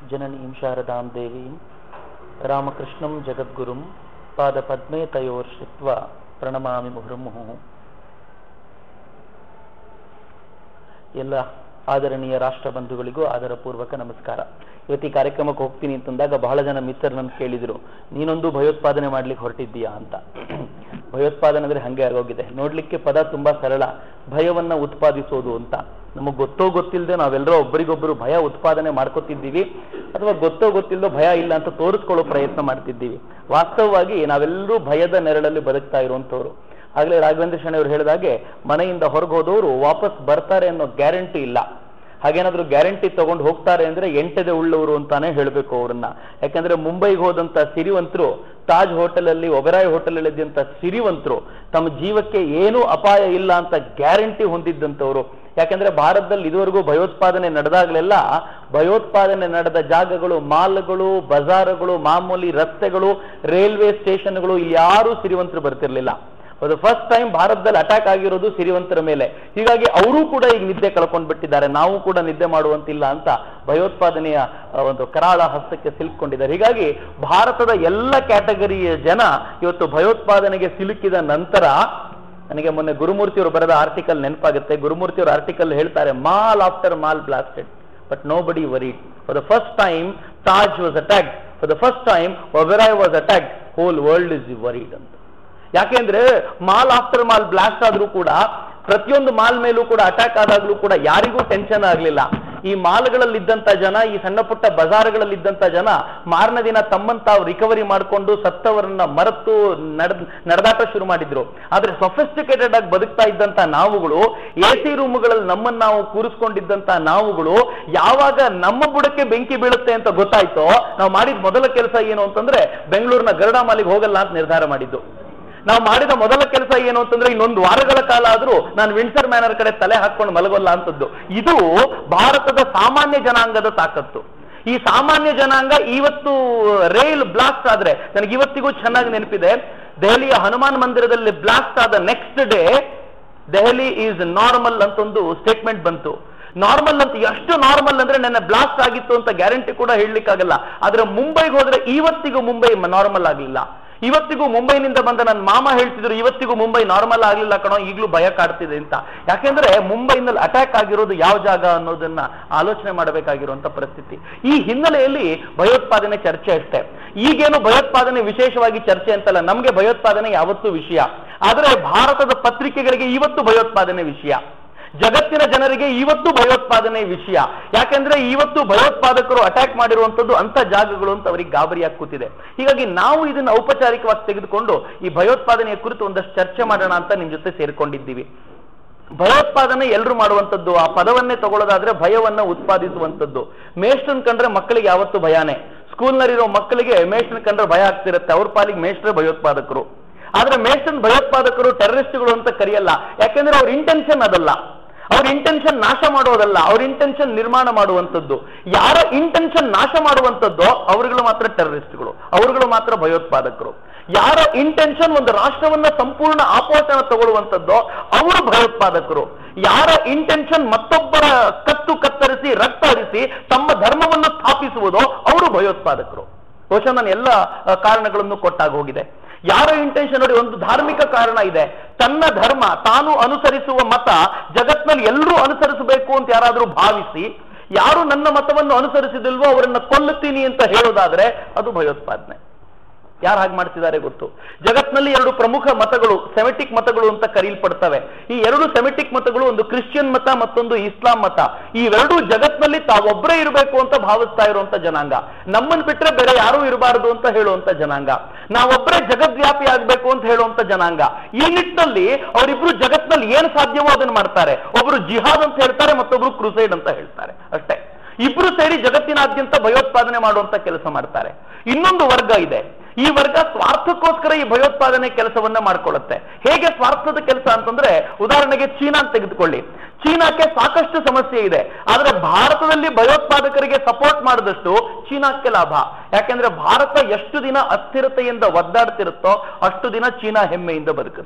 ಜನನೀಂ ಶಾರದಾಂ ದೇವೀಂ ರಾಮಕೃಷ್ಣಂ ಜಗದ್ಗುರುಂ ಪಾದಪದ್ಮೇ ತಯೋರ್ಷಿತ್ವ ಪ್ರಣಮಾಮಿ ಮುಹುರ್ಮುಹು ಎಲ್ಲ ಆದರಣೀಯ ರಾಷ್ಟ್ರ ಬಂಧುಗಳಿಗೂ ಆದರ ಪೂರ್ವಕ ನಮಸ್ಕಾರ ಇವತ್ತು ಈ ಕಾರ್ಯಕ್ರಮಕ್ಕೆ ಹೋಗ್ತೀನಿ ಅಂತಂದಾಗ ಬಹಳ ಜನ ಮಿತ್ರರು ನನ್ ಕೇಳಿದ್ರು ನೀನೊಂದು ಭಯೋತ್ಪಾದನೆ ಮಾಡ್ಲಿಕ್ಕೆ ಹೊರಟಿದ್ದೀಯಾ ಅಂತ ಭಯೋತ್ಪಾದನೆ ಅಂದ್ರೆ ಹಂಗೆ ಆಗೋಗಿದೆ ನೋಡ್ಲಿಕ್ಕೆ ಪದ ತುಂಬಾ ಸರಳ ಭಯವನ್ನ ಉತ್ಪಾದಿಸೋದು ಅಂತ ನಮಗ್ ಗೊತ್ತೋ ಗೊತ್ತಿಲ್ಲದೆ ನಾವೆಲ್ಲರೂ ಒಬ್ಬರಿಗೊಬ್ಬರು ಭಯ ಉತ್ಪಾದನೆ ಮಾಡ್ಕೋತಿದ್ದೀವಿ ಅಥವಾ ಗೊತ್ತೋ ಗೊತ್ತಿಲ್ಲದೋ ಭಯ ಇಲ್ಲ ಅಂತ ತೋರಿಸ್ಕೊಳ್ಳೋ ಪ್ರಯತ್ನ ಮಾಡ್ತಿದ್ದೀವಿ ವಾಸ್ತವವಾಗಿ ನಾವೆಲ್ಲರೂ ಭಯದ ನೆರಳಲ್ಲಿ ಬದುಕ್ತಾ ಇರುವಂತವ್ರು ಆಗ್ಲೇ ರಾಘವೇಂದ್ರ ಶೆಣಿ ಅವರು ಹೇಳಿದಾಗೆ ಮನೆಯಿಂದ ಹೊರಗೆ ಹೋದವರು ವಾಪಸ್ ಬರ್ತಾರೆ ಅನ್ನೋ ಗ್ಯಾರಂಟಿ ಇಲ್ಲ ಹಾಗೇನಾದ್ರೂ ಗ್ಯಾರಂಟಿ ತಗೊಂಡು ಹೋಗ್ತಾರೆ ಅಂದ್ರೆ ಎಂಟದೆ ಉಳ್ಳವರು ಅಂತಾನೆ ಹೇಳ್ಬೇಕು ಅವ್ರನ್ನ ಯಾಕಂದ್ರೆ ಮುಂಬೈಗೆ ಹೋದಂತ ಸಿರಿವಂತರು ತಾಜ್ ಹೋಟೆಲ್ ಅಲ್ಲಿ ಒಬೆರಾಯ್ ಹೋಟೆಲ್ ಅಲ್ಲಿ ಇದ್ದಂತ ಸಿರಿವಂತರು ತಮ್ಮ ಜೀವಕ್ಕೆ ಏನೂ ಅಪಾಯ ಇಲ್ಲ ಅಂತ ಗ್ಯಾರಂಟಿ ಹೊಂದಿದ್ದಂಥವ್ರು ಯಾಕಂದ್ರೆ ಭಾರತದಲ್ಲಿ ಇದುವರೆಗೂ ಭಯೋತ್ಪಾದನೆ ನಡೆದಾಗಲೆಲ್ಲ ಭಯೋತ್ಪಾದನೆ ನಡೆದ ಜಾಗಗಳು ಮಾಲ್ಗಳು ಬಜಾರ್ಗಳು ಮಾಮೂಲಿ ರಸ್ತೆಗಳು ರೈಲ್ವೆ ಸ್ಟೇಷನ್ಗಳು ಇಲ್ಲಿ ಯಾರೂ ಸಿರಿವಂತರು ಬರ್ತಿರ್ಲಿಲ್ಲ ಅದು ಫಸ್ಟ್ ಟೈಮ್ ಭಾರತದಲ್ಲಿ ಅಟ್ಯಾಕ್ ಆಗಿರೋದು ಸಿರಿವಂತರ ಮೇಲೆ ಹೀಗಾಗಿ ಅವರು ಕೂಡ ಈಗ ನಿದ್ದೆ ಕಳ್ಕೊಂಡ್ ಬಿಟ್ಟಿದ್ದಾರೆ ನಾವು ಕೂಡ ನಿದ್ದೆ ಮಾಡುವಂತಿಲ್ಲ ಅಂತ ಭಯೋತ್ಪಾದನೆಯ ಆ, ಒಂದು ಕರಾಳ ಹಸ್ತಕ್ಕೆ ಸಿಲುಕೊಂಡಿದ್ದಾರೆ ಹೀಗಾಗಿ ಭಾರತದ ಎಲ್ಲ ಕ್ಯಾಟಗರಿಯ ಜನ ಇವತ್ತು ಭಯೋತ್ಪಾದನೆಗೆ ಸಿಲುಕಿದ ನಂತರ ನನಗೆ ಮೊನ್ನೆ ಗುರುಮೂರ್ತಿ ಅವರು ಬರೆದ ಆರ್ಟಿಕಲ್ ನೆನಪಾಗುತ್ತೆ ಗುರುಮೂರ್ತಿ ಅವರು ಆರ್ಟಿಕಲ್ ಹೇಳ್ತಾರೆ mall after mall blasted but nobody worried for the first time Taj was attacked for the first time Oberoi was attacked whole world is worried ಅಂತ ಯಾಕೆಂದ್ರೆ ಮಾಲ್ ಆಫ್ಟರ್ ಮಾಲ್ ಬ್ಲಾಸ್ಟ್ ಆದ್ರೂ ಕೂಡ ಪ್ರತಿಯೊಂದು ಮಾಲ್ ಮೇಲೂ ಕೂಡ ಅಟ್ಯಾಕ್ ಆದಾಗ್ಲೂ ಕೂಡ ಯಾರಿಗೂ ಟೆನ್ಷನ್ ಆಗ್ಲಿಲ್ಲ ಈ ಮಾಲ್ಗಳಲ್ಲಿದ್ದಂತ ಜನ ಈ ಸಣ್ಣ ಪುಟ್ಟ ಬಜಾರ್ಗಳಲ್ಲಿದ್ದಂತ ಜನ ಮಾರನೇ ದಿನ ತಮ್ಮನ್ ತಾವು ರಿಕವರಿ ಮಾಡಿಕೊಂಡು ಸತ್ತವರನ್ನ ಮರೆತು ನಡೆದ್ ನಡೆದಾಟ ಶುರು ಮಾಡಿದ್ರು ಆದ್ರೆ ಸೊಫಿಸ್ಟಿಕೇಟೆಡ್ ಆಗಿ ಬದುಕ್ತಾ ಇದ್ದಂತ ನಾವುಗಳು ಎ ಸಿ ರೂಮ್ಗಳಲ್ಲಿ ನಮ್ಮನ್ನ ನಾವು ಕೂರಿಸ್ಕೊಂಡಿದ್ದಂತ ನಾವುಗಳು ಯಾವಾಗ ನಮ್ಮ ಬುಡಕ್ಕೆ ಬೆಂಕಿ ಬೀಳುತ್ತೆ ಅಂತ ಗೊತ್ತಾಯ್ತೋ ನಾವು ಮಾಡಿದ ಮೊದಲ ಕೆಲಸ ಏನು ಅಂತಂದ್ರೆ ಬೆಂಗಳೂರಿನ ಗರುಡ ಮಾಲಿಗೆ ಹೋಗಲ್ಲ ಅಂತ ನಿರ್ಧಾರ ಮಾಡಿದ್ದು ನಾವು ಮಾಡಿದ ಮೊದಲ ಕೆಲಸ ಏನು ಅಂತಂದ್ರೆ ಇನ್ನೊಂದು ವಾರಗಳ ಕಾಲ ಆದ್ರೂ ನಾನು ವಿನ್ಸರ್ ಮ್ಯಾನರ್ ಕಡೆ ತಲೆ ಹಾಕೊಂಡು ಮಲಗೋಲ್ಲ ಅಂತದ್ದು ಇದು ಭಾರತದ ಸಾಮಾನ್ಯ ಜನಾಂಗದ ತಾಕತ್ತು ಈ ಸಾಮಾನ್ಯ ಜನಾಂಗ ಇವತ್ತು ರೈಲ್ ಬ್ಲಾಸ್ಟ್ ಆದ್ರೆ ನನಗೆ ಇವತ್ತಿಗೂ ಚೆನ್ನಾಗಿ ನೆನಪಿದೆ ದೆಹಲಿಯ ಹನುಮಾನ್ ಮಂದಿರದಲ್ಲಿ ಬ್ಲಾಸ್ಟ್ ಆದ next day Delhi is normal ಅಂತ ಒಂದು ಸ್ಟೇಟ್ಮೆಂಟ್ ಬಂತು ನಾರ್ಮಲ್ ಅಂತ ಎಷ್ಟು ನಾರ್ಮಲ್ ಅಂದ್ರೆ ನನ್ನ ಬ್ಲಾಸ್ಟ್ ಆಗಿತ್ತು ಅಂತ ಗ್ಯಾರಂಟಿ ಕೂಡ ಹೇಳಲಿಕ್ಕಾಗಲ್ಲ ಆದ್ರೆ ಮುಂಬೈಗೆ ಹೋದ್ರೆ ಇವತ್ತಿಗೂ ಮುಂಬೈ ನಾರ್ಮಲ್ ಆಗಲಿಲ್ಲ ಇವತ್ತಿಗೂ ಮುಂಬೈನಿಂದ ಬಂದ ನನ್ನ ಮಾಮ ಹೇಳ್ತಿದ್ರು ಇವತ್ತಿಗೂ ಮುಂಬೈ ನಾರ್ಮಲ್ ಆಗ್ಲಿಲ್ಲ ಕಣೋ ಈಗಲೂ ಭಯ ಕಾಡ್ತಿದೆ ಅಂತ ಯಾಕೆಂದ್ರೆ ಮುಂಬೈನಲ್ಲಿ ಅಟ್ಯಾಕ್ ಆಗಿರೋದು ಯಾವ ಜಾಗ ಅನ್ನೋದನ್ನ ಆಲೋಚನೆ ಮಾಡಬೇಕಾಗಿರುವಂತ ಪರಿಸ್ಥಿತಿ ಈ ಹಿನ್ನೆಲೆಯಲ್ಲಿ ಭಯೋತ್ಪಾದನೆ ಚರ್ಚೆ ಅಷ್ಟೇ ಈಗೇನು ಭಯೋತ್ಪಾದನೆ ವಿಶೇಷವಾಗಿ ಚರ್ಚೆ ಅಂತಲ್ಲ ನಮ್ಗೆ ಭಯೋತ್ಪಾದನೆ ಯಾವತ್ತೂ ವಿಷಯ ಆದ್ರೆ ಭಾರತದ ಪತ್ರಿಕೆಗಳಿಗೆ ಇವತ್ತು ಭಯೋತ್ಪಾದನೆ ವಿಷಯ ಜಗತ್ತಿನ ಜನರಿಗೆ ಇವತ್ತು ಭಯೋತ್ಪಾದನೆ ವಿಷಯ ಯಾಕಂದ್ರೆ ಇವತ್ತು ಭಯೋತ್ಪಾದಕರು ಅಟ್ಯಾಕ್ ಮಾಡಿರುವಂತದ್ದು ಅಂತ ಜಾಗಗಳು ಅಂತ ಅವರಿಗೆ ಗಾಬರಿಯಾಗಿ ಕೂತಿದೆ ಹೀಗಾಗಿ ನಾವು ಇದನ್ನ ಔಪಚಾರಿಕವಾಗಿ ತೆಗೆದುಕೊಂಡು ಈ ಭಯೋತ್ಪಾದನೆಯ ಕುರಿತು ಒಂದಷ್ಟು ಚರ್ಚೆ ಮಾಡೋಣ ಅಂತ ನಿಮ್ ಜೊತೆ ಸೇರ್ಕೊಂಡಿದ್ದೀವಿ ಭಯೋತ್ಪಾದನೆ ಎಲ್ಲರೂ ಮಾಡುವಂತದ್ದು ಆ ಪದವನ್ನೇ ತಗೊಳ್ಳೋದಾದ್ರೆ ಭಯವನ್ನ ಉತ್ಪಾದಿಸುವಂತದ್ದು ಮೇಷ್ಟ್ರನ್ ಕಂಡ್ರೆ ಮಕ್ಕಳಿಗೆ ಯಾವತ್ತು ಭಯಾನೇ ಸ್ಕೂಲ್ನಲ್ಲಿರೋ ಮಕ್ಕಳಿಗೆ ಮೇಷ್ಟ್ರನ್ ಕಂಡ್ರೆ ಭಯ ಆಗ್ತಿರುತ್ತೆ ಅವ್ರ ಪಾಲಿಗೆ ಮೇಷ್ಟ್ರೇ ಭಯೋತ್ಪಾದಕರು ಆದ್ರೆ ಮೇಷನ್ ಭಯೋತ್ಪಾದಕರು ಟೆರರಿಸ್ಟ್ಗಳು ಅಂತ ಕರೆಯಲ್ಲ ಯಾಕೆಂದ್ರೆ ಅವ್ರ ಇಂಟೆನ್ಷನ್ ಅದಲ್ಲ ಅವ್ರ ಇಂಟೆನ್ಷನ್ ನಾಶ ಮಾಡೋದಲ್ಲ ಅವ್ರ ಇಂಟೆನ್ಷನ್ ನಿರ್ಮಾಣ ಮಾಡುವಂತದ್ದು ಯಾರ ಇಂಟೆನ್ಷನ್ ನಾಶ ಮಾಡುವಂತದ್ದೋ ಅವರುಗಳು ಮಾತ್ರ ಟೆರರಿಸ್ಟ್ಗಳು ಅವರುಗಳು ಮಾತ್ರ ಭಯೋತ್ಪಾದಕರು ಯಾರ ಇಂಟೆನ್ಷನ್ ಒಂದು ರಾಷ್ಟ್ರವನ್ನ ಸಂಪೂರ್ಣ ಆಪೋಷಣ ತಗೊಳ್ಳುವಂತದ್ದೋ ಅವರು ಭಯೋತ್ಪಾದಕರು ಯಾರ ಇಂಟೆನ್ಷನ್ ಮತ್ತೊಬ್ಬರ ಕತ್ತು ಕತ್ತರಿಸಿ ರಕ್ತ ಹರಿಸಿ ತಮ್ಮ ಧರ್ಮವನ್ನು ಸ್ಥಾಪಿಸುವುದೋ ಅವರು ಭಯೋತ್ಪಾದಕರು ಬಹುಶಃ ನಾನು ಎಲ್ಲ ಆ, ಕಾರಣಗಳನ್ನು ಕೊಟ್ಟಾಗ ಹೋಗಿದೆ ಯಾರ ಇಂಟೆನ್ಷನ್ ನೋಡಿ ಒಂದು ಧಾರ್ಮಿಕ ಕಾರಣ ಇದೆ ತನ್ನ ಧರ್ಮ ತಾನು ಅನುಸರಿಸುವ ಮತ ಜಗತ್ನಲ್ಲಿ ಎಲ್ಲರೂ ಅನುಸರಿಸಬೇಕು ಅಂತ ಯಾರಾದ್ರೂ ಭಾವಿಸಿ ಯಾರು ನನ್ನ ಮತವನ್ನು ಅನುಸರಿಸಿದಿಲ್ವೋ ಅವರನ್ನ ಕೊಲ್ಲುತ್ತೀನಿ ಅಂತ ಹೇಳೋದಾದ್ರೆ ಅದು ಭಯೋತ್ಪಾದನೆ ಯಾರು ಹಾಗೆ ಮಾಡ್ತಿದ್ದಾರೆ ಗೊತ್ತು ಜಗತ್ನಲ್ಲಿ ಎರಡು ಪ್ರಮುಖ ಮತಗಳು ಸೆಮೆಟಿಕ್ ಮತಗಳು ಅಂತ ಕರೀಲ್ಪಡ್ತವೆ ಈ ಎರಡು ಸೆಮೆಟಿಕ್ ಮತಗಳು ಒಂದು ಕ್ರಿಶ್ಚಿಯನ್ ಮತ ಮತ್ತೊಂದು ಇಸ್ಲಾಂ ಮತ ಇವೆರಡೂ ಜಗತ್ನಲ್ಲಿ ತಾವೊಬ್ಬರೇ ಇರಬೇಕು ಅಂತ ಭಾವಿಸ್ತಾ ಇರುವಂತ ಜನಾಂಗ ನಮ್ಮನ್ ಬಿಟ್ರೆ ಬೇರೆ ಯಾರೂ ಇರಬಾರದು ಅಂತ ಹೇಳುವಂತ ಜನಾಂಗ ನಾವೊಬ್ಬರೇ ಜಗದ್ವ್ಯಾಪಿ ಆಗ್ಬೇಕು ಅಂತ ಹೇಳುವಂತ ಜನಾಂಗ ಈ ನಿಟ್ಟಿನಲ್ಲಿ ಅವರಿಬ್ರು ಜಗತ್ನಲ್ಲಿ ಏನ್ ಸಾಧ್ಯವೋ ಅದನ್ನ ಮಾಡ್ತಾರೆ ಒಬ್ರು ಜಿಹಾದ್ ಅಂತ ಹೇಳ್ತಾರೆ ಮತ್ತೊಬ್ರು ಕ್ರುಸೈಡ್ ಅಂತ ಹೇಳ್ತಾರೆ ಅಷ್ಟೇ ಇಬ್ರು ಸೇರಿ ಜಗತ್ತಿನಾದ್ಯಂತ ಭಯೋತ್ಪಾದನೆ ಮಾಡುವಂತ ಕೆಲಸ ಮಾಡ್ತಾರೆ ಇನ್ನೊಂದು ವರ್ಗ ಇದೆ ಈ ವರ್ಗ ಸ್ವಾರ್ಥಕ್ಕೋಸ್ಕರ ಈ ಭಯೋತ್ಪಾದನೆ ಕೆಲಸವನ್ನ ಮಾಡ್ಕೊಳ್ಳುತ್ತೆ ಹೇಗೆ ಸ್ವಾರ್ಥದ ಕೆಲಸ ಅಂತಂದ್ರೆ ಉದಾಹರಣೆಗೆ ಚೀನಾ ಅಂತ ತೆಗೆದುಕೊಳ್ಳಿ ಚೀನಾಕ್ಕೆ ಸಾಕಷ್ಟು ಸಮಸ್ಯೆ ಇದೆ ಆದ್ರೆ ಭಾರತದಲ್ಲಿ ಭಯೋತ್ಪಾದಕರಿಗೆ ಸಪೋರ್ಟ್ ಮಾಡಿದಷ್ಟು ಚೀನಾಕ್ಕೆ ಲಾಭ ಯಾಕೆಂದ್ರೆ ಭಾರತ ಎಷ್ಟು ದಿನ ಅಸ್ಥಿರತೆಯಿಂದ ಒದ್ದಾಡ್ತಿರುತ್ತೋ ಅಷ್ಟು ದಿನ ಚೀನಾ ಹೆಮ್ಮೆಯಿಂದ ಬದುಕುತ್ತೆ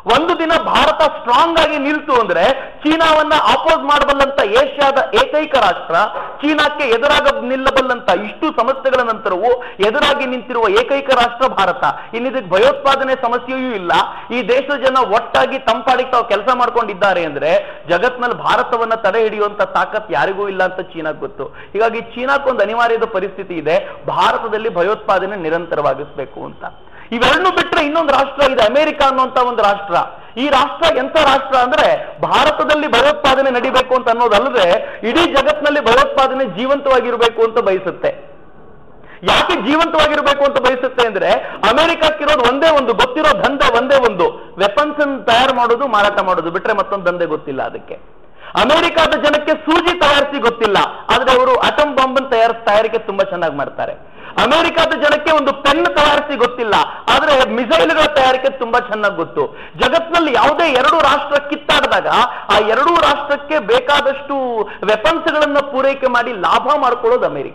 ಒಂದು ದಿನ ಭಾರತ ಸ್ಟ್ರಾಂಗ್ ಆಗಿ ನಿಲ್ತು ಅಂದ್ರೆ ಚೀನಾವನ್ನ ಅಪೋಸ್ ಮಾಡಬಲ್ಲಂತ ಏಷ್ಯಾದ ಏಕೈಕ ರಾಷ್ಟ್ರ ಚೀನಾಕ್ಕೆ ಎದುರಾಗ ನಿಲ್ಲಬಲ್ಲಂತ ಇಷ್ಟು ಸಮಸ್ಯೆಗಳ ನಂತರವೂ ಎದುರಾಗಿ ನಿಂತಿರುವ ಏಕೈಕ ರಾಷ್ಟ್ರ ಭಾರತ ಇನ್ನಿದಕ್ಕೆ ಭಯೋತ್ಪಾದನೆ ಸಮಸ್ಯೆಯೂ ಇಲ್ಲ ಈ ದೇಶದ ಜನ ಒಟ್ಟಾಗಿ ತಂಪಾಡಿಗೆ ತಾವು ಕೆಲಸ ಮಾಡ್ಕೊಂಡಿದ್ದಾರೆ ಅಂದ್ರೆ ಜಗತ್ನಲ್ಲಿ ಭಾರತವನ್ನ ತಡೆ ಹಿಡಿಯುವಂತ ತಾಕತ್ ಯಾರಿಗೂ ಇಲ್ಲ ಅಂತ ಚೀನಾಗ್ ಗೊತ್ತು ಹೀಗಾಗಿ ಚೀನಾಕ್ಕೊಂದು ಅನಿವಾರ್ಯದ ಪರಿಸ್ಥಿತಿ ಇದೆ ಭಾರತದಲ್ಲಿ ಭಯೋತ್ಪಾದನೆ ನಿರಂತರವಾಗಿಸ್ಬೇಕು ಅಂತ ಇವೆರಡನ್ನೂ ಬಿಟ್ರೆ ಇನ್ನೊಂದು ರಾಷ್ಟ್ರ ಇದೆ ಅಮೆರಿಕ ಅನ್ನುವಂತ ಒಂದು ರಾಷ್ಟ್ರ ಈ ರಾಷ್ಟ್ರ ಎಂತ ರಾಷ್ಟ್ರ ಅಂದ್ರೆ ಭಾರತದಲ್ಲಿ ಭಯೋತ್ಪಾದನೆ ನಡಿಬೇಕು ಅಂತ ಅನ್ನೋದಲ್ಲದೆ ಇಡೀ ಜಗತ್ತಿನಲ್ಲಿ ಭಯೋತ್ಪಾದನೆ ಜೀವಂತವಾಗಿರಬೇಕು ಅಂತ ಬಯಸುತ್ತೆ ಯಾಕೆ ಜೀವಂತವಾಗಿರಬೇಕು ಅಂತ ಬಯಸುತ್ತೆ ಅಂದ್ರೆ ಅಮೆರಿಕಕ್ಕಿರೋದು ಒಂದೇ ಒಂದು ಗೊತ್ತಿರೋ ದಂಧೆ ಒಂದೇ ಒಂದು ವೆಪನ್ಸ್ ತಯಾರು ಮಾಡೋದು ಮಾರಾಟ ಮಾಡೋದು ಬಿಟ್ರೆ ಮತ್ತೊಂದು ದಂಧೆ ಗೊತ್ತಿಲ್ಲ ಅದಕ್ಕೆ ಅಮೆರಿಕದ ಜನಕ್ಕೆ ಸೂಜಿ ತಯಾರಿಸಿ ಗೊತ್ತಿಲ್ಲ ಆದ್ರೆ ಅವರು ಅಟಮ್ ಬಾಂಬ್ ತಯಾರಿಸ್ ತಯಾರಿಕೆ ತುಂಬಾ ಚೆನ್ನಾಗಿ ಮಾಡ್ತಾರೆ ಅಮೆರಿಕದ ಜನಕ್ಕೆ ಒಂದು ಪೆನ್ ತಯಾರಿಸಿ ಗೊತ್ತಿಲ್ಲ ಆದ್ರೆ ಮಿಸೈಲ್ಗಳ ತಯಾರಿಕೆ ತುಂಬಾ ಚೆನ್ನಾಗಿ ಗೊತ್ತು ಜಗತ್ತಿನಲ್ಲಿ ಯಾವುದೇ ಎರಡು ರಾಷ್ಟ್ರ ಕಿತ್ತಾಡಿದಾಗ ಆ ಎರಡೂ ರಾಷ್ಟ್ರಕ್ಕೆ ಬೇಕಾದಷ್ಟು ವೆಪನ್ಸ್ಗಳನ್ನ ಪೂರೈಕೆ ಮಾಡಿ ಲಾಭ ಮಾಡ್ಕೊಳ್ಳೋದು ಅಮೆರಿಕ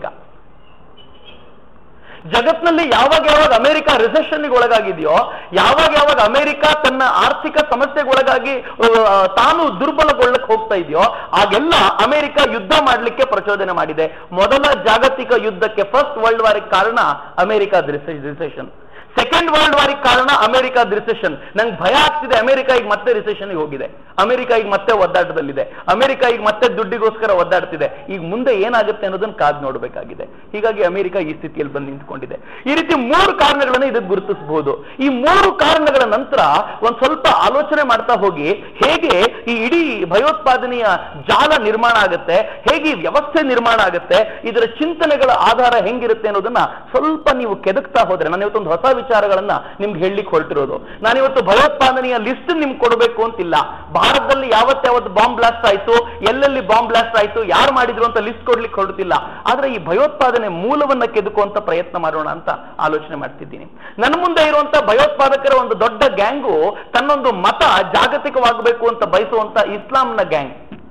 ಜಗತ್ನಲ್ಲಿ ಯಾವಾಗ ಯಾವಾಗ ಅಮೆರಿಕ ರಿಸೆಷನ್ಗೆ ಒಳಗಾಗಿದೆಯೋ ಯಾವಾಗ ಯಾವಾಗ ಅಮೆರಿಕ ತನ್ನ ಆರ್ಥಿಕ ಸಮಸ್ಯೆಗೆ ಒಳಗಾಗಿ ಆ, ತಾನು ದುರ್ಬಲಗೊಳ್ಳಕ್ಕೆ ಹೋಗ್ತಾ ಇದೆಯೋ ಆಗೆಲ್ಲ ಅಮೆರಿಕ ಯುದ್ಧ ಮಾಡಲಿಕ್ಕೆ ಪ್ರಚೋದನೆ ಮಾಡಿದೆ ಮೊದಲ ಜಾಗತಿಕ ಯುದ್ಧಕ್ಕೆ ಫಸ್ಟ್ ವರ್ಲ್ಡ್ ವಾರಿಗೆ ಕಾರಣ ಅಮೆರಿಕದ ರಿಸೆಷನ್ ಸೆಕೆಂಡ್ ವರ್ಲ್ಡ್ ವಾರಿಗೆ ಕಾರಣ ಅಮೆರಿಕದ ರಿಸೆಷನ್ ನಂಗೆ ಭಯ ಆಗ್ತಿದೆ ಅಮೆರಿಕ ಈಗ ಮತ್ತೆ ರಿಸೆಷನ್ ಹೋಗಿದೆ ಅಮೆರಿಕ ಈಗ ಮತ್ತೆ ಒದ್ದಾಟದಲ್ಲಿದೆ ಅಮೆರಿಕ ಈಗ ಮತ್ತೆ ದುಡ್ಡಿಗೋಸ್ಕರ ಒದ್ದಾಡ್ತಿದೆ ಈಗ ಮುಂದೆ ಏನಾಗುತ್ತೆ ಅನ್ನೋದನ್ನ ಕಾದ್ ನೋಡಬೇಕಾಗಿದೆ ಹೀಗಾಗಿ ಅಮೆರಿಕ ಈ ಸ್ಥಿತಿಯಲ್ಲಿ ಬಂದು ನಿಂತ್ಕೊಂಡಿದೆ ಈ ರೀತಿ ಮೂರು ಕಾರಣಗಳನ್ನು ಇದಕ್ಕೆ ಗುರುತಿಸಬಹುದು ಈ ಮೂರು ಕಾರಣಗಳ ನಂತರ ಒಂದ್ ಸ್ವಲ್ಪ ಆಲೋಚನೆ ಮಾಡ್ತಾ ಹೋಗಿ ಹೇಗೆ ಈ ಇಡೀ ಭಯೋತ್ಪಾದನೆಯ ಜಾಲ ನಿರ್ಮಾಣ ಆಗುತ್ತೆ ಹೇಗೆ ಈ ವ್ಯವಸ್ಥೆ ನಿರ್ಮಾಣ ಆಗುತ್ತೆ ಇದರ ಚಿಂತನೆಗಳ ಆಧಾರ ಹೆಂಗಿರುತ್ತೆ ಅನ್ನೋದನ್ನ ಸ್ವಲ್ಪ ನೀವು ಕೆದಕ್ತಾ ಹೋದ್ರೆ ನಾನು ಇವತ್ತೊಂದು ಹೊಸ ವಿಚಾರಗಳನ್ನ ನಿಮ್ಗೆ ಹೇಳಲಿಕ್ಕೆ ಹೊರಟಿರೋದು ನಾನಿವತ್ತು ಭಯೋತ್ಪಾದನೆಯ ಲಿಸ್ಟ್ ನಿಮ್ಗೆ ಕೊಡಬೇಕು ಅಂತಿಲ್ಲ ಭಾರತದಲ್ಲಿ ಯಾವತ್ತು ಯಾವತ್ತು ಬಾಂಬ್ ಬ್ಲಾಸ್ಟ್ ಆಯ್ತು ಎಲ್ಲೆಲ್ಲಿ ಬಾಂಬ್ ಬ್ಲಾಸ್ಟ್ ಆಯ್ತು ಯಾರು ಮಾಡಿದ್ರು ಅಂತ ಲಿಸ್ಟ್ ಕೊಡ್ಲಿಕ್ಕೆ ಹೊರಟಿಲ್ಲ ಆದ್ರೆ ಈ ಭಯೋತ್ಪಾದನೆ ಮೂಲವನ್ನ ಕೆದಕುವಂತ ಪ್ರಯತ್ನ ಮಾಡೋಣ ಅಂತ ಆಲೋಚನೆ ಮಾಡ್ತಿದ್ದೀನಿ ನನ್ನ ಮುಂದೆ ಇರುವಂತ ಭಯೋತ್ಪಾದಕರ ಒಂದು ದೊಡ್ಡ ಗ್ಯಾಂಗು ತನ್ನೊಂದು ಮತ ಜಾಗತಿಕವಾಗಬೇಕು ಅಂತ ಬಯಸುವಂತ ಇಸ್ಲಾಂನ ಗ್ಯಾಂಗ್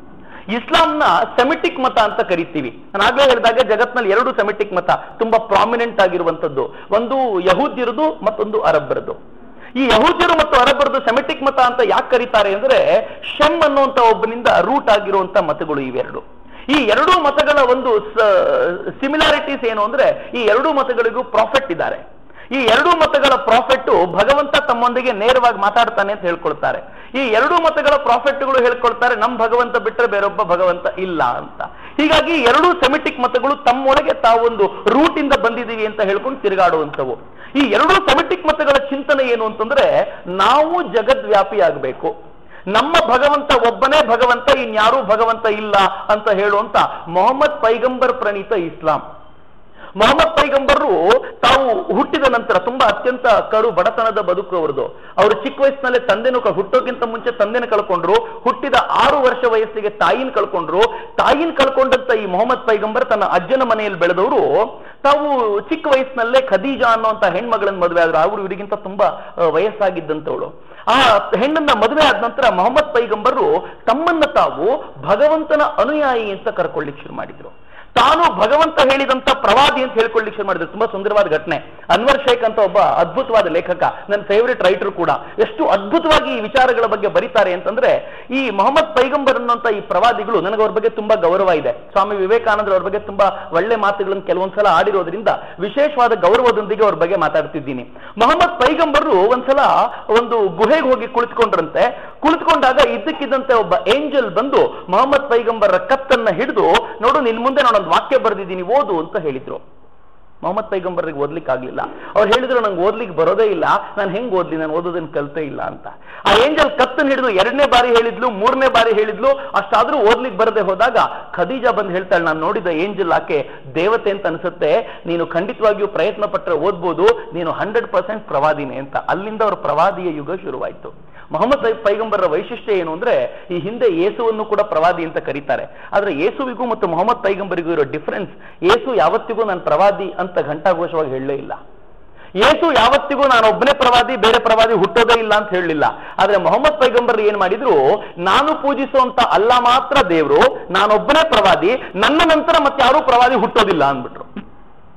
ಇಸ್ಲಾಂನ ಸೆಮಿಟಿಕ್ ಮತ ಅಂತ ಕರಿತೀವಿ ನಾನು ಆಗ್ಲೇ ಹೇಳಿದಾಗ ಜಗತ್ನಲ್ಲಿ ಎರಡು ಸೆಮಿಟಿಕ್ ಮತ ತುಂಬಾ ಪ್ರಾಮಿನೆಂಟ್ ಆಗಿರುವಂತದ್ದು ಒಂದು ಯಹೂದ್ಯರದು ಮತ್ತೊಂದು ಅರಬ್ಬರದು ಈ ಯಹೂದ್ಯರು ಮತ್ತು ಅರಬ್ಬರದು ಸೆಮಿಟಿಕ್ ಮತ ಅಂತ ಯಾಕೆ ಕರೀತಾರೆ ಅಂದ್ರೆ ಶೆಮ್ ಅನ್ನುವಂತ ಒಬ್ಬನಿಂದ ರೂಟ್ ಆಗಿರುವಂತ ಮತಗಳು ಇವೆರಡು ಈ ಎರಡೂ ಮತಗಳ ಒಂದು ಸಿಮಿಲಾರಿಟೀಸ್ ಏನು ಅಂದ್ರೆ ಈ ಎರಡೂ ಮತಗಳಿಗೂ ಪ್ರಾಫಿಟ್ ಇದ್ದಾರೆ ಈ ಎರಡೂ ಮತಗಳ ಪ್ರಾಫಿಟ್ ಭಗವಂತ ತಮ್ಮೊಂದಿಗೆ ನೇರವಾಗಿ ಮಾತಾಡ್ತಾನೆ ಅಂತ ಹೇಳ್ಕೊಳ್ತಾರೆ ಈ ಎರಡೂ ಮತಗಳ ಪ್ರಾಫಿಟ್ಗಳು ಹೇಳ್ಕೊಳ್ತಾರೆ ನಮ್ ಭಗವಂತ ಬಿಟ್ಟರೆ ಬೇರೊಬ್ಬ ಭಗವಂತ ಇಲ್ಲ ಅಂತ ಹೀಗಾಗಿ ಎರಡೂ ಸೆಮಿಟಿಕ್ ಮತಗಳು ತಮ್ಮೊಳಗೆ ತಾವೊಂದು ರೂಟ್ ಇಂದ ಬಂದಿದೀವಿ ಅಂತ ಹೇಳ್ಕೊಂಡು ತಿರುಗಾಡುವಂಥವು ಈ ಎರಡೂ ಸೆಮಿಟಿಕ್ ಮತಗಳ ಚಿಂತನೆ ಏನು ಅಂತಂದ್ರೆ ನಾವು ಜಗದ್ವ್ಯಾಪಿ ಆಗಬೇಕು ನಮ್ಮ ಭಗವಂತ ಒಬ್ಬನೇ ಭಗವಂತ ಇನ್ಯಾರೂ ಭಗವಂತ ಇಲ್ಲ ಅಂತ ಹೇಳುವಂತ ಮೊಹಮ್ಮದ್ ಪೈಗಂಬರ್ ಪ್ರಣೀತ ಇಸ್ಲಾಂ ಮೊಹಮ್ಮದ್ ಪೈಗಂಬರು ತಾವು ಹುಟ್ಟಿದ ನಂತರ ತುಂಬಾ ಅತ್ಯಂತ ಕಡು ಬಡತನದ ಬದುಕು ಅವರದು ಅವರು ಚಿಕ್ಕ ವಯಸ್ಸಿನಲ್ಲೇ ತಂದೆನೂ ಕ- ಹುಟ್ಟೋಕ್ಕಿಂತ ಮುಂಚೆ ತಂದೆನ ಕಳ್ಕೊಂಡ್ರು ಹುಟ್ಟಿದ ಆರು ವರ್ಷ ವಯಸ್ಸಿಗೆ ತಾಯಿನ ಕಳ್ಕೊಂಡ್ರು ತಾಯಿನ ಕಳ್ಕೊಂಡಂತ ಈ ಮೊಹಮ್ಮದ್ ಪೈಗಂಬರ್ ತನ್ನ ಅಜ್ಜನ ಮನೆಯಲ್ಲಿ ಬೆಳೆದವರು ತಾವು ಚಿಕ್ಕ ವಯಸ್ಸಿನಲ್ಲೇ ಖದೀಜಾ ಅನ್ನುವಂತ ಹೆಣ್ಮಗಳನ್ನ ಮದುವೆ ಆದ್ರು ಅವರು ಇವರಿಗಿಂತ ತುಂಬಾ ಆ, ವಯಸ್ಸಾಗಿದ್ದಂತವಳು ಆ ಹೆಣ್ಣನ್ನ ಮದುವೆ ಆದ ನಂತರ ಮೊಹಮ್ಮದ್ ಪೈಗಂಬರು ತಮ್ಮನ್ನ ತಾವು ಭಗವಂತನ ಅನುಯಾಯಿ ಅಂತ ಕರ್ಕೊಳ್ಳಿಕ್ ಶುರು ಮಾಡಿದ್ರು ತಾನು ಭಗವಂತ ಹೇಳಿದಂತ ಪ್ರವಾದಿ ಅಂತ ಹೇಳ್ಕೊಳ್ಳಿಕ್ಕೆ ಶುರು ಮಾಡಿದ್ರು ತುಂಬಾ ಸುಂದರವಾದ ಘಟನೆ ಅನ್ವರ್ ಶೇಖ್ ಅಂತ ಒಬ್ಬ ಅದ್ಭುತವಾದ ಲೇಖಕ ನನ್ನ ಫೇವರಿಟ್ ರೈಟರ್ ಕೂಡ ಎಷ್ಟು ಅದ್ಭುತವಾಗಿ ಈ ವಿಚಾರಗಳ ಬಗ್ಗೆ ಬರೀತಾರೆ ಅಂತಂದ್ರೆ ಈ ಮೊಹಮ್ಮದ್ ಪೈಗಂಬರ್ ಅನ್ನುವಂತ ಈ ಪ್ರವಾದಿಗಳು ನನಗೆ ಅವ್ರ ಬಗ್ಗೆ ತುಂಬಾ ಗೌರವ ಇದೆ ಸ್ವಾಮಿ ವಿವೇಕಾನಂದ್ರ ಅವ್ರ ಬಗ್ಗೆ ತುಂಬಾ ಒಳ್ಳೆ ಮಾತುಗಳನ್ನು ಕೆಲವೊಂದ್ಸಲ ಆಡಿರೋದ್ರಿಂದ ವಿಶೇಷವಾದ ಗೌರವದೊಂದಿಗೆ ಅವ್ರ ಬಗ್ಗೆ ಮಾತಾಡ್ತಿದ್ದೀನಿ ಮೊಹಮ್ಮದ್ ಪೈಗಂಬರು ಒಂದ್ಸಲ ಒಂದು ಗುಹೆಗೆ ಹೋಗಿ ಕುಳಿತುಕೊಂಡ್ರಂತೆ ಕುಳಿತುಕೊಂಡಾಗ ಇದ್ದಕ್ಕಿದ್ದಂತೆ ಒಬ್ಬ ಏಂಜಲ್ ಬಂದು ಮೊಹಮ್ಮದ್ ಪೈಗಂಬರ ಕತ್ತನ್ನ ಹಿಡಿದು ನೋಡು ನಿನ್ ಮುಂದೆ ನಾನೊಂದು ವಾಕ್ಯ ಬರೆದಿದ್ದೀನಿ ಓದು ಅಂತ ಹೇಳಿದ್ರು ಮೊಹಮ್ಮದ್ ಪೈಗಂಬರ್ರಿಗೆ ಓದ್ಲಿಕ್ಕೆ ಆಗ್ಲಿಲ್ಲ ಅವ್ರು ಹೇಳಿದ್ರು ನಂಗೆ ಓದ್ಲಿಕ್ಕೆ ಬರೋದೇ ಇಲ್ಲ ನಾನು ಹೆಂಗ್ ಓದ್ಲಿ ನಾನು ಓದೋದನ್ನ ಕಲ್ತೇ ಇಲ್ಲ ಅಂತ ಆ ಏಂಜಲ್ ಕತ್ತನ್ ಹಿಡಿದು ಎರಡನೇ ಬಾರಿ ಹೇಳಿದ್ಲು ಮೂರನೇ ಬಾರಿ ಹೇಳಿದ್ಲು ಅಷ್ಟಾದ್ರೂ ಓದ್ಲಿಕ್ಕೆ ಬರದೆ ಹೋದಾಗ ಖದೀಜಾ ಬಂದು ಹೇಳ್ತಾಳೆ ನಾನು ನೋಡಿದ ಏಂಜಲ್ ಆಕೆ ದೇವತೆ ಅಂತ ಅನ್ಸುತ್ತೆ ನೀನು ಖಂಡಿತವಾಗಿಯೂ ಪ್ರಯತ್ನ ಪಟ್ಟರೆ ಓದ್ಬೋದು ನೀನು ಹಂಡ್ರೆಡ್ ಪರ್ಸೆಂಟ್ ಪ್ರವಾದಿನೇ ಅಂತ ಅಲ್ಲಿಂದ ಅವ್ರ ಪ್ರವಾದಿಯ ಯುಗ ಶುರುವಾಯ್ತು ಮೊಹಮ್ಮದ್ ಪೈ- ಪೈಗಂಬರರ ವೈಶಿಷ್ಟ್ಯ ಏನು ಅಂದ್ರೆ ಈ ಹಿಂದೆ ಯೇಸುವನ್ನು ಕೂಡ ಪ್ರವಾದಿ ಅಂತ ಕರೀತಾರೆ ಆದ್ರೆ ಯೇಸುವಿಗೂ ಮತ್ತು ಮೊಹಮ್ಮದ್ ಪೈಗಂಬರಿಗೂ ಇರೋ ಡಿಫರೆನ್ಸ್ ಯೇಸು ಯಾವತ್ತಿಗೂ ನಾನು ಪ್ರವಾದಿ ಅಂತ ಘಂಟಾಘೋಷವಾಗಿ ಹೇಳಲೇ ಇಲ್ಲ ಯೇಸು ಯಾವತ್ತಿಗೂ ನಾನು ಒಬ್ಬನೇ ಪ್ರವಾದಿ ಬೇರೆ ಪ್ರವಾದಿ ಹುಟ್ಟೋದೇ ಇಲ್ಲ ಅಂತ ಹೇಳಲಿಲ್ಲ ಆದ್ರೆ ಮೊಹಮ್ಮದ್ ಪೈಗಂಬರ್ ಏನ್ ಮಾಡಿದ್ರು ನಾನು ಪೂಜಿಸುವಂತ ಅಲ್ಲ ಮಾತ್ರ ದೇವರು ನಾನೊಬ್ಬನೇ ಪ್ರವಾದಿ ನನ್ನ ನಂತರ ಮತ್ತೆ ಯಾರೂ ಪ್ರವಾದಿ ಹುಟ್ಟೋದಿಲ್ಲ ಅಂದ್ಬಿಟ್ರು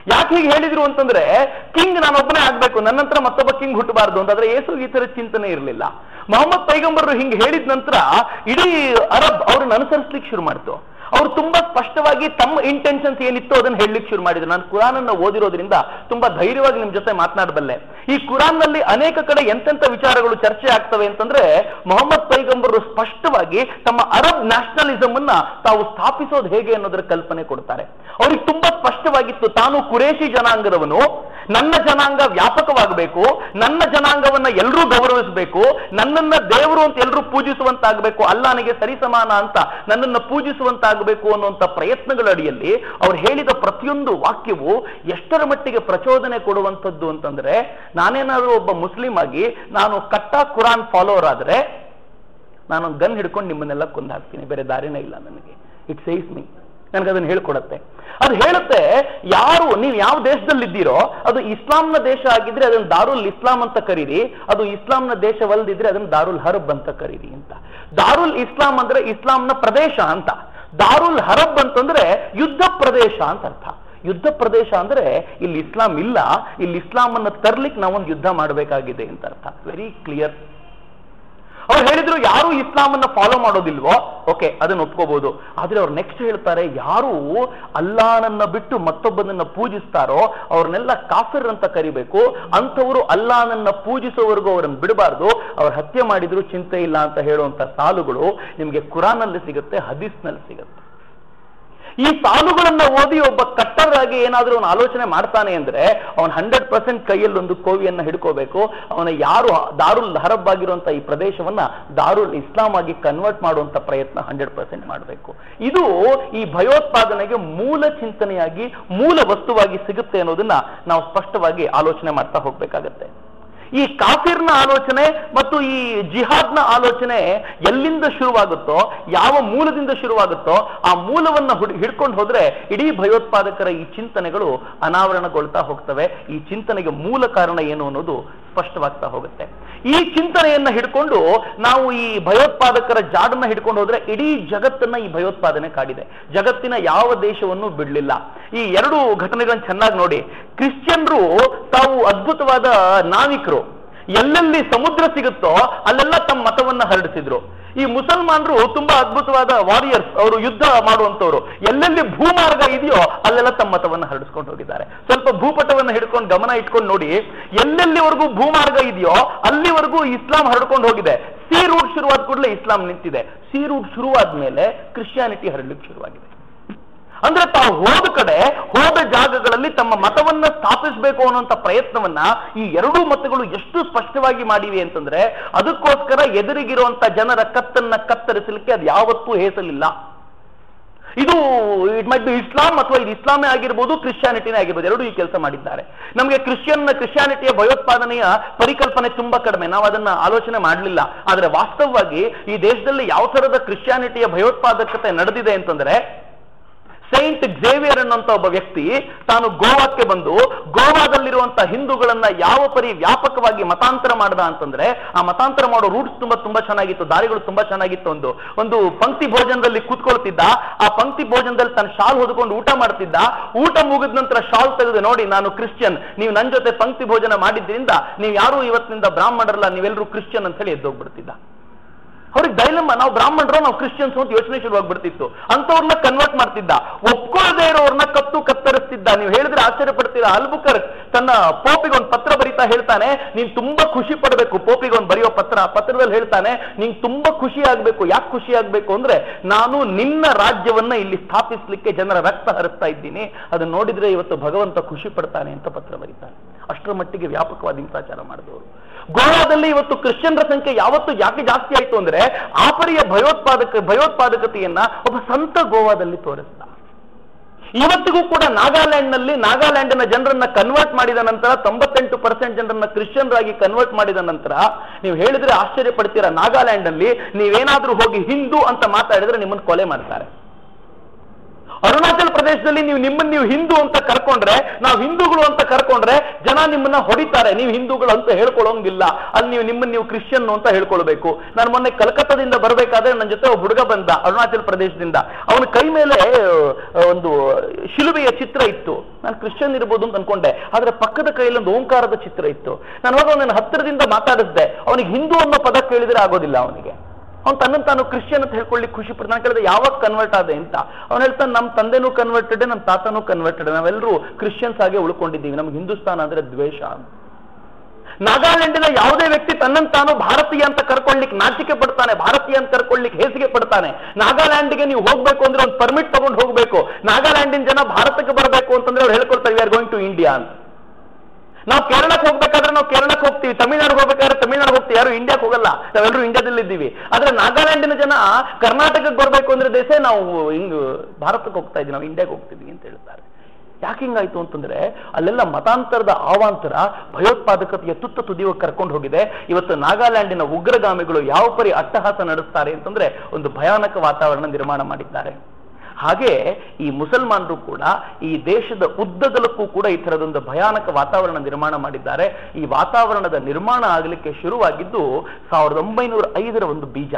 ಯಾಕೆ ಹೀಗೆ ಹೇಳಿದ್ರು ಅಂತಂದ್ರೆ ಕಿಂಗ್ ನಾನೊಬ್ಬನೇ ಆಗ್ಬೇಕು ನನ್ನ ನಂತರ ಮತ್ತೊಬ್ಬ ಕಿಂಗ್ ಹುಟ್ಟಬಾರ್ದು ಅಂತಂದ್ರೆ ಯೇಸು ಈ ತರ ಚಿಂತನೆ ಇರಲಿಲ್ಲ ಮೊಹಮ್ಮದ್ ಪೈಗಂಬರರು ಹಿಂಗೆ ಹೇಳಿದ ನಂತರ ಇಡೀ ಅರಬ್ ಅವ್ರನ್ನ ಅನುಸರಿಸ್ಲಿಕ್ಕೆ ಶುರು ಮಾಡ್ತು ಅವ್ರು ತುಂಬಾ ಸ್ಪಷ್ಟವಾಗಿ ತಮ್ಮ ಇಂಟೆನ್ಷನ್ಸ್ ಏನಿತ್ತು ಅದನ್ನ ಹೇಳಲಿಕ್ಕೆ ಶುರು ಮಾಡಿದ್ರು ನಾನು ಕುರಾನ್ ಅನ್ನ ಓದಿರೋದ್ರಿಂದ ತುಂಬಾ ಧೈರ್ಯವಾಗಿ ನಿಮ್ ಜೊತೆ ಮಾತನಾಡಬಲ್ಲೆ ಈ ಕುರಾನ್ ನಲ್ಲಿ ಅನೇಕ ಕಡೆ ಎಂತೆಂತ ವಿಚಾರಗಳು ಚರ್ಚೆ ಆಗ್ತವೆ ಅಂತಂದ್ರೆ ಮೊಹಮ್ಮದ್ ಪೈಗಂಬರರು ಸ್ಪಷ್ಟವಾಗಿ ತಮ್ಮ ಅರಬ್ ನ್ಯಾಷನಲಿಸಂ ಅನ್ನ ತಾವು ಸ್ಥಾಪಿಸೋದು ಹೇಗೆ ಅನ್ನೋದರ ಕಲ್ಪನೆ ಕೊಡ್ತಾರೆ ಅವ್ರಿಗೆ ತುಂಬಾ ಸ್ಪಷ್ಟವಾಗಿತ್ತು ತಾನು ಕುರೇಶಿ ಜನಾಂಗದವನು ನನ್ನ ಜನಾಂಗ ವ್ಯಾಪಕವಾಗಬೇಕು ನನ್ನ ಜನಾಂಗವನ್ನ ಎಲ್ಲರೂ ಗೌರವಿಸಬೇಕು ನನ್ನನ್ನ ದೇವರು ಅಂತ ಎಲ್ಲರೂ ಪೂಜಿಸುವಂತಾಗಬೇಕು ಅಲ್ಲಾನಿಗೆ ಸರಿಸಮಾನ ಅಂತ ನನ್ನನ್ನ ಪೂಜಿಸುವಂತಾಗಬೇಕು ಅನ್ನುವಂಥ ಪ್ರಯತ್ನಗಳ ಅಡಿಯಲ್ಲಿ ಅವ್ರು ಹೇಳಿದ ಪ್ರತಿಯೊಂದು ವಾಕ್ಯವು ಎಷ್ಟರ ಮಟ್ಟಿಗೆ ಪ್ರಚೋದನೆ ಕೊಡುವಂಥದ್ದು ಅಂತಂದ್ರೆ ನಾನೇನಾದ್ರೂ ಒಬ್ಬ ಮುಸ್ಲಿಂ ಆಗಿ ನಾನು ಕಟ್ಟಾ ಕುರಾನ್ ಫಾಲೋವರ್ ಆದ್ರೆ ನಾನು ಗನ್ ಹಿಡ್ಕೊಂಡು ನಿಮ್ಮನ್ನೆಲ್ಲ ಕೊಂದು ಹಾಕ್ತೀನಿ ಬೇರೆ ದಾರಿನೇ ಇಲ್ಲ ನನಗೆ ಇಟ್ ಸೇಸ್ ಮೀ ನನಗೆ ಅದನ್ನು ಹೇಳ್ಕೊಡತ್ತೆ ಅದು ಹೇಳುತ್ತೆ ಯಾರು ನೀವು ಯಾವ ದೇಶದಲ್ಲಿದ್ದೀರೋ ಅದು ಇಸ್ಲಾಂನ ದೇಶ ಆಗಿದ್ರೆ ಅದನ್ನ ದಾರುಲ್ ಇಸ್ಲಾಂ ಅಂತ ಕರೀರಿ ಅದು ಇಸ್ಲಾಂನ ದೇಶವಲ್ಲದಿದ್ರೆ ಅದನ್ನ ದಾರುಲ್ ಹರಬ್ ಅಂತ ಕರೀರಿ ಅಂತ ದಾರುಲ್ ಇಸ್ಲಾಂ ಅಂದ್ರೆ ಇಸ್ಲಾಂನ ಪ್ರದೇಶ ಅಂತ ದಾರುಲ್ ಹರಬ್ ಅಂತಂದ್ರೆ ಯುದ್ಧ ಪ್ರದೇಶ ಅಂತ ಅರ್ಥ ಯುದ್ಧ ಪ್ರದೇಶ ಅಂದ್ರೆ ಇಲ್ಲಿ ಇಸ್ಲಾಂ ಇಲ್ಲ ಇಲ್ಲಿ ಇಸ್ಲಾಂ ಅನ್ನ ತರ್ಲಿಕ್ಕೆ ನಾವೊಂದು ಯುದ್ಧ ಮಾಡಬೇಕಾಗಿದೆ ಅಂತ ಅರ್ಥ ವೆರಿ ಕ್ಲಿಯರ್ ಅವ್ರು ಹೇಳಿದ್ರು ಯಾರು ಇಸ್ಲಾಂ ಅನ್ನ ಫಾಲೋ ಮಾಡೋದಿಲ್ವೋ ಓಕೆ ಅದನ್ನ ಒಪ್ಕೋಬಹುದು ಆದ್ರೆ ಅವ್ರು ನೆಕ್ಸ್ಟ್ ಹೇಳ್ತಾರೆ ಯಾರು ಅಲ್ಲಾನನ್ನ ಬಿಟ್ಟು ಮತ್ತೊಬ್ಬನನ್ನ ಪೂಜಿಸ್ತಾರೋ ಅವ್ರನ್ನೆಲ್ಲ ಕಾಫಿರ್ ಅಂತ ಕರಿಬೇಕು ಅಂಥವರು ಅಲ್ಲಾನನ್ನ ಪೂಜಿಸೋವರೆಗೂ ಅವರನ್ನು ಬಿಡಬಾರ್ದು ಅವ್ರು ಹತ್ಯೆ ಮಾಡಿದ್ರು ಚಿಂತೆ ಇಲ್ಲ ಅಂತ ಹೇಳುವಂತ ಸಾಲುಗಳು ನಿಮಗೆ ಕುರಾನಲ್ಲಿ ಸಿಗುತ್ತೆ ಹದೀಸ್ನಲ್ಲಿ ಸಿಗುತ್ತೆ ಈ ಸಾಲುಗಳನ್ನ ಓದಿ ಒಬ್ಬ ಕಟ್ಟರಾಗಿ ಏನಾದ್ರೂ ಅವನು ಆಲೋಚನೆ ಮಾಡ್ತಾನೆ ಅಂದ್ರೆ ಅವನ್ ಹಂಡ್ರೆಡ್ ಪರ್ಸೆಂಟ್ ಕೈಯಲ್ಲಿ ಒಂದು ಕೋವಿಯನ್ನ ಹಿಡ್ಕೋಬೇಕು ಅವನ ಯಾರು ದಾರುಲ್ ಹರಬ್ ಆಗಿರುವಂತ ಈ ಪ್ರದೇಶವನ್ನ ದಾರುಲ್ ಇಸ್ಲಾಂ ಆಗಿ ಕನ್ವರ್ಟ್ ಮಾಡುವಂತ ಪ್ರಯತ್ನ ಹಂಡ್ರೆಡ್ ಪರ್ಸೆಂಟ್ ಮಾಡಬೇಕು ಇದು ಈ ಭಯೋತ್ಪಾದನೆಗೆ ಮೂಲ ಚಿಂತನೆಯಾಗಿ ಮೂಲ ವಸ್ತುವಾಗಿ ಸಿಗುತ್ತೆ ಅನ್ನೋದನ್ನ ನಾವು ಸ್ಪಷ್ಟವಾಗಿ ಆಲೋಚನೆ ಮಾಡ್ತಾ ಹೋಗ್ಬೇಕಾಗತ್ತೆ ಈ ಕಾಫಿರ್ನ ಆಲೋಚನೆ ಮತ್ತು ಈ ಜಿಹಾದ್ನ ಆಲೋಚನೆ ಎಲ್ಲಿಂದ ಶುರುವಾಗುತ್ತೋ ಯಾವ ಮೂಲದಿಂದ ಶುರುವಾಗುತ್ತೋ ಆ ಮೂಲವನ್ನ ಹುಡ್- ಹಿಡ್ಕೊಂಡು ಹೋದ್ರೆ ಇಡೀ ಭಯೋತ್ಪಾದಕರ ಈ ಚಿಂತನೆಗಳು ಅನಾವರಣಗೊಳ್ತಾ ಹೋಗ್ತವೆ ಈ ಚಿಂತನೆಗೆ ಮೂಲ ಕಾರಣ ಏನು ಅನ್ನೋದು ಸ್ಪಷ್ಟವಾಗ್ತಾ ಹೋಗುತ್ತೆ ಈ ಚಿಂತನೆಯನ್ನ ಹಿಡ್ಕೊಂಡು ನಾವು ಈ ಭಯೋತ್ಪಾದಕರ ಜಾಡನ್ನ ಹಿಡ್ಕೊಂಡು ಹೋದ್ರೆ ಇಡೀ ಜಗತ್ತನ್ನ ಈ ಭಯೋತ್ಪಾದನೆ ಕಾಡಿದೆ ಜಗತ್ತಿನ ಯಾವ ದೇಶವನ್ನು ಬಿಡ್ಲಿಲ್ಲ ಈ ಎರಡು ಘಟನೆಗಳನ್ನ ಚೆನ್ನಾಗಿ ನೋಡಿ ಕ್ರಿಶ್ಚಿಯನ್ರು ತಾವು ಅದ್ಭುತವಾದ ನಾವಿಕರು ಎಲ್ಲೆಲ್ಲಿ ಸಮುದ್ರ ಸಿಗುತ್ತೋ ಅಲ್ಲೆಲ್ಲ ತಮ್ಮ ಮತವನ್ನ ಹರಡಿಸಿದ್ರು ಈ ಮುಸಲ್ಮಾನರು ತುಂಬಾ ಅದ್ಭುತವಾದ ವಾರಿಯರ್ಸ್ ಅವರು ಯುದ್ಧ ಮಾಡುವಂತವ್ರು ಎಲ್ಲೆಲ್ಲಿ ಭೂಮಾರ್ಗ ಇದೆಯೋ ಅಲ್ಲೆಲ್ಲ ತಮ್ಮ ಮತವನ್ನ ಹರಡಿಸ್ಕೊಂಡು ಹೋಗಿದ್ದಾರೆ ಸ್ವಲ್ಪ ಭೂಪಟವನ್ನ ಹಿಡ್ಕೊಂಡು ಗಮನ ಇಟ್ಕೊಂಡು ನೋಡಿ ಎಲ್ಲೆಲ್ಲಿವರೆಗೂ ಭೂಮಾರ್ಗ ಇದೆಯೋ ಅಲ್ಲಿವರೆಗೂ ಇಸ್ಲಾಂ ಹರಡ್ಕೊಂಡು ಹೋಗಿದೆ ಸಿ ರೂಟ್ ಶುರುವಾದ ಕೂಡಲೇ ಇಸ್ಲಾಂ ನಿಂತಿದೆ ಸಿ ರೂಟ್ ಶುರುವಾದ ಮೇಲೆ ಕ್ರಿಶ್ಚಿಯಾನಿಟಿ ಹರಡ್ಲಿಕ್ಕೆ ಶುರುವಾಗಿದೆ ಅಂದ್ರೆ ತಾವು ಹೋದ ಕಡೆ ಹೋದ ಜಾಗಗಳಲ್ಲಿ ತಮ್ಮ ಮತವನ್ನ ಸ್ಥಾಪಿಸಬೇಕು ಅನ್ನುವಂತ ಪ್ರಯತ್ನವನ್ನ ಈ ಎರಡೂ ಮತಗಳು ಎಷ್ಟು ಸ್ಪಷ್ಟವಾಗಿ ಮಾಡಿವೆ ಅಂತಂದ್ರೆ ಅದಕ್ಕೋಸ್ಕರ ಎದುರಿಗಿರುವಂತ ಜನರ ಕತ್ತನ್ನ ಕತ್ತರಿಸಲಿಕ್ಕೆ ಅದು ಯಾವತ್ತೂ ಹೇಸಲಿಲ್ಲ ಇದು ಇಟ್ ಮೈಟ್ ಬಿ ಇಸ್ಲಾಂ ಅಥವಾ ಇದು ಇಸ್ಲಾಮೇ ಆಗಿರ್ಬೋದು ಕ್ರಿಶ್ಚಿಯಾನಿಟಿನೇ ಆಗಿರ್ಬೋದು ಎರಡೂ ಈ ಕೆಲಸ ಮಾಡಿದ್ದಾರೆ ನಮಗೆ ಕ್ರಿಶ್ಚಿಯನ್ ಕ್ರಿಶ್ಚಿಯಾನಿಟಿಯ ಭಯೋತ್ಪಾದನೆಯ ಪರಿಕಲ್ಪನೆ ತುಂಬಾ ಕಡಿಮೆ ನಾವು ಅದನ್ನ ಆಲೋಚನೆ ಮಾಡಲಿಲ್ಲ ಆದ್ರೆ ವಾಸ್ತವವಾಗಿ ಈ ದೇಶದಲ್ಲಿ ಯಾವ ತರದ ಕ್ರಿಶ್ಚಿಯಾನಿಟಿಯ ಭಯೋತ್ಪಾದಕತೆ ನಡೆದಿದೆ ಅಂತಂದ್ರೆ ಸೈಂಟ್ ಝೇವಿಯರ್ ಅನ್ನುವಂತ ಒಬ್ಬ ವ್ಯಕ್ತಿ ತಾನು ಗೋವಾಕ್ಕೆ ಬಂದು ಗೋವಾದಲ್ಲಿರುವಂತ ಹಿಂದೂಗಳನ್ನ ಯಾವ ಪರಿ ವ್ಯಾಪಕವಾಗಿ ಮತಾಂತರ ಮಾಡ್ದ ಅಂತಂದ್ರೆ ಆ ಮತಾಂತರ ಮಾಡೋ ರೂಟ್ಸ್ ತುಂಬಾ ತುಂಬಾ ಚೆನ್ನಾಗಿತ್ತು ದಾರಿಗಳು ತುಂಬಾ ಚೆನ್ನಾಗಿತ್ತು ಒಂದು ಒಂದು ಪಂಕ್ತಿ ಭೋಜನದಲ್ಲಿ ಕೂತ್ಕೊಳ್ತಿದ್ದ ಆ ಪಂಕ್ತಿ ಭೋಜನದಲ್ಲಿ ತನ್ನ ಶಾಲ್ ಹೊದ್ಕೊಂಡು ಊಟ ಮಾಡ್ತಿದ್ದ ಊಟ ಮುಗಿದ ನಂತರ ಶಾಲ್ ತೆಗೆದು ನೋಡಿ ನಾನು ಕ್ರಿಶ್ಚಿಯನ್ ನೀವು ನನ್ನ ಜೊತೆ ಪಂಕ್ತಿ ಭೋಜನ ಮಾಡಿದ್ರಿಂದ ನೀವು ಯಾರು ಇವತ್ತಿನಿಂದ ಬ್ರಾಹ್ಮಣರಲ್ಲ ನೀವೆಲ್ಲರೂ ಕ್ರಿಶ್ಚಿಯನ್ ಅಂತ ಹೇಳಿ ಎದ್ದೋಗ್ಬಿಡ್ತಿದ್ದ ಅವ್ರಿಗೆ ಡೈಲಮ್ಮ ನಾವು ಬ್ರಾಹ್ಮಣರು ನಾವು ಕ್ರಿಶ್ಚಿಯನ್ಸ್ ಅಂತ ಯೋಚನೆ ಶುರುವಾಗ್ಬಿಡ್ತಿತ್ತು ಅಂತವ್ರನ್ನ ಕನ್ವರ್ಟ್ ಮಾಡ್ತಿದ್ದ ಒಪ್ಕೊಳ್ಳದೆ ಇರೋರ್ನ ಕತ್ತು ಕತ್ತರಿಸ್ತಿದ್ದ ನೀವು ಹೇಳಿದ್ರೆ ಆಶ್ಚರ್ಯ ಪಡ್ತೀರಾ ಅಲ್ಬುಕರ್ ತನ್ನ ಪೋಪಿಗೆ ಒಂದು ಪತ್ರ ಬರೀತಾ ಹೇಳ್ತಾನೆ ನೀನ್ ತುಂಬಾ ಖುಷಿ ಪಡಬೇಕು ಪೋಪಿಗೆ ಒಂದು ಬರೆಯೋ ಪತ್ರ ಆ ಪತ್ರದಲ್ಲಿ ಹೇಳ್ತಾನೆ ನೀನ್ ತುಂಬಾ ಖುಷಿ ಆಗ್ಬೇಕು ಯಾಕೆ ಖುಷಿ ಆಗ್ಬೇಕು ಅಂದ್ರೆ ನಾನು ನಿನ್ನ ರಾಜ್ಯವನ್ನ ಇಲ್ಲಿ ಸ್ಥಾಪಿಸ್ಲಿಕ್ಕೆ ಜನರ ರಕ್ತ ಹರಿಸ್ತಾ ಇದ್ದೀನಿ ಅದನ್ನ ನೋಡಿದ್ರೆ ಇವತ್ತು ಭಗವಂತ ಖುಷಿ ಪಡ್ತಾನೆ ಅಂತ ಪತ್ರ ಬರೀತಾನೆ ಅಷ್ಟರ ಮಟ್ಟಿಗೆ ವ್ಯಾಪಕವಾದ ಹಿಂಸಾಚಾರ ಮಾಡಿದವರು ಗೋವಾದಲ್ಲಿ ಇವತ್ತು ಕ್ರಿಶ್ಚಿಯನ್ರ ಸಂಖ್ಯೆ ಯಾವತ್ತು ಯಾಕೆ ಜಾಸ್ತಿ ಆಯ್ತು ಅಂದ್ರೆ ಆ ಪರಿಯ ಭಯೋತ್ಪಾದಕ ಭಯೋತ್ಪಾದಕತೆಯನ್ನ ಒಬ್ಬ ಸಂತ ಗೋವಾದಲ್ಲಿ ತೋರಿಸ್ದ ಇವತ್ತಿಗೂ ಕೂಡ ನಾಗಾಲ್ಯಾಂಡ್ನಲ್ಲಿ ನಾಗಾಲ್ಯಾಂಡಿನ ಜನರನ್ನ ಕನ್ವರ್ಟ್ ಮಾಡಿದ ನಂತರ ತೊಂಬತ್ತೆಂಟು ಪರ್ಸೆಂಟ್ ಜನರನ್ನ ಕ್ರಿಶ್ಚಿಯನ್ರಾಗಿ ಕನ್ವರ್ಟ್ ಮಾಡಿದ ನಂತರ ನೀವು ಹೇಳಿದ್ರೆ ಆಶ್ಚರ್ಯ ಪಡ್ತೀರಾ ನಾಗಾಲ್ಯಾಂಡ್ ಅಲ್ಲಿ ನೀವೇನಾದ್ರೂ ಹೋಗಿ ಹಿಂದೂ ಅಂತ ಮಾತಾಡಿದ್ರೆ ನಿಮ್ಮನ್ನು ಕೊಲೆ ಮಾಡ್ತಾರೆ ಅರುಣಾಚಲ ಪ್ರದೇಶದಲ್ಲಿ ನೀವು ನಿಮ್ಮನ್ನ ನೀವು ಹಿಂದೂ ಅಂತ ಕರ್ಕೊಂಡ್ರೆ ನಾವು ಹಿಂದೂಗಳು ಅಂತ ಕರ್ಕೊಂಡ್ರೆ ಜನ ನಿಮ್ಮನ್ನ ಹೊಡಿತಾರೆ ನೀವು ಹಿಂದೂಗಳು ಅಂತ ಹೇಳ್ಕೊಳ್ಳೋಂಗಿಲ್ಲ ಅಲ್ಲಿ ನೀವು ನಿಮ್ಮನ್ನ ನೀವು ಕ್ರಿಶ್ಚಿಯನ್ ಅಂತ ಹೇಳ್ಕೊಳ್ಬೇಕು ನಾನು ಮೊನ್ನೆ ಕಲ್ಕತ್ತಾದಿಂದ ಬರಬೇಕಾದ್ರೆ ನನ್ನ ಜೊತೆ ಒಬ್ಬ ಹುಡುಗ ಬಂದ ಅರುಣಾಚಲ ಪ್ರದೇಶದಿಂದ ಅವನ ಕೈ ಮೇಲೆ ಆ, ಒಂದು ಶಿಲುಬೆಯ ಚಿತ್ರ ಇತ್ತು ನಾನು ಕ್ರಿಶ್ಚಿಯನ್ ಇರ್ಬೋದು ಅಂತ ಅನ್ಕೊಂಡೆ ಆದ್ರೆ ಪಕ್ಕದ ಕೈಯಲ್ಲಿ ಒಂದು ಓಂಕಾರದ ಚಿತ್ರ ಇತ್ತು ನಾನು ಹೋಗಿ ಅವನನ್ನು ಹತ್ತಿರದಿಂದ ಮಾತಾಡಿಸ್ದೆ ಅವನಿಗೆ ಹಿಂದೂ ಅನ್ನೋ ಪದ ಕೇಳಿದ್ರೆ ಆಗೋದಿಲ್ಲ ಅವನಿಗೆ ಅವ್ನು ತನ್ನನ್ನು ತಾನು ಕ್ರಿಶ್ಚಿಯನ್ ಅಂತ ಹೇಳ್ಕೊಳ್ಳಿ ಖುಷಿ ಪಡ್ತಾನೆ ನಾನು ಕೇಳಿದೆ ಯಾವಾಗ ಕನ್ವರ್ಟ್ ಆದೆ ಅಂತ ಅವ್ನು ಹೇಳ್ತಾನೆ ನಮ್ಮ ತಂದೆನೂ ಕನ್ವರ್ಟೆಡ್ ನಮ್ಮ ತಾತನೂ ಕನ್ವರ್ಟೆಡ್ ನಾವೆಲ್ಲರೂ ಕ್ರಿಶ್ಚಿಯನ್ಸ್ ಆಗಿ ಉಳ್ಕೊಂಡಿದ್ದೀವಿ ನಮ್ಗೆ ಹಿಂದೂಸ್ತಾನ ಅಂದ್ರೆ ದ್ವೇಷ ನಾಗಾಲ್ಯಾಂಡಿನ ಯಾವುದೇ ವ್ಯಕ್ತಿ ತನ್ನನ್ನು ತಾನು ಭಾರತೀಯ ಅಂತ ಕರ್ಕೊಳ್ಳಿಕ್ಕೆ ನಾಚಿಕೆ ಪಡ್ತಾನೆ ಭಾರತೀಯ ಅಂತ ಕರ್ಕೊಳ್ಳಿಕ್ಕೆ ಹೇಸಿಗೆ ಪಡ್ತಾನೆ ನಾಗಾಲ್ಯಾಂಡ್ಗೆ ನೀವು ಹೋಗ್ಬೇಕು ಅಂದ್ರೆ ಒಂದು ಪರ್ಮಿಟ್ ತಗೊಂಡು ಹೋಗ್ಬೇಕು ನಾಗಾಲ್ಯಾಂಡಿನ ಜನ ಭಾರತಕ್ಕೆ ಬರಬೇಕು ಅಂತಂದ್ರೆ ಅವ್ರು ಹೇಳ್ಕೊಳ್ತಾರೆ we are going to India ಅಂತ ನಾವು ಕೇರಳಕ್ಕೆ ಹೋಗ್ಬೇಕಾದ್ರೆ ನಾವು ಕೇರಳಕ್ಕೆ ಹೋಗ್ತೀವಿ ತಮಿಳ್ನಾಡಿಗೆ ಹೋಗ್ಬೇಕಾದ್ರೆ ತಮಿಳ್ನಾಡು ಹೋಗ್ತೀವಿ ಯಾರು ಇಂಡಿಯಾಕ್ಕೆ ಹೋಗಲ್ಲ ನಾವೆಲ್ಲರೂ ಇಂಡಿಯಾದಲ್ಲಿ ಇದ್ದೀವಿ ಆದ್ರೆ ನಾಗಾಲ್ಯಾಂಡಿನ ಜನ ಕರ್ನಾಟಕಕ್ಕೆ ಬರಬೇಕು ಅಂದ್ರೆ ದೇಶ ನಾವು ಹಿಂಗ್ ಭಾರತಕ್ಕೆ ಹೋಗ್ತಾ ಇದ್ದೀವಿ ನಾವು ಇಂಡಿಯಾಗೆ ಹೋಗ್ತಿದ್ವಿ ಅಂತ ಹೇಳ್ತಾರೆ ಯಾಕೆ ಹಿಂಗಾಯ್ತು ಅಂತಂದ್ರೆ ಅಲ್ಲೆಲ್ಲ ಮತಾಂತರದ ಆವಾಂತರ ಭಯೋತ್ಪಾದಕತೆಯ ತುತ್ತ ತುದಿಯ ಕರ್ಕೊಂಡು ಹೋಗಿದೆ ಇವತ್ತು ನಾಗಾಲ್ಯಾಂಡಿನ ಉಗ್ರಗಾಮಿಗಳು ಯಾವ ಪರಿ ಅಟ್ಟಹಾಸ ನಡೆಸ್ತಾರೆ ಅಂತಂದ್ರೆ ಒಂದು ಭಯಾನಕ ವಾತಾವರಣ ನಿರ್ಮಾಣ ಮಾಡಿದ್ದಾರೆ ಹಾಗೆ ಈ ಮುಸಲ್ಮಾನರು ಕೂಡ ಈ ದೇಶದ ಉದ್ದಗಲಕ್ಕೂ ಕೂಡ ಈ ಥರದೊಂದು ಭಯಾನಕ ವಾತಾವರಣ ನಿರ್ಮಾಣ ಮಾಡಿದ್ದಾರೆ ಈ ವಾತಾವರಣದ ನಿರ್ಮಾಣ ಆಗಲಿಕ್ಕೆ ಶುರುವಾಗಿದ್ದು ಸಾವಿರದ ಒಂಬೈನೂರ ಐದರ ಒಂದು ಬೀಜ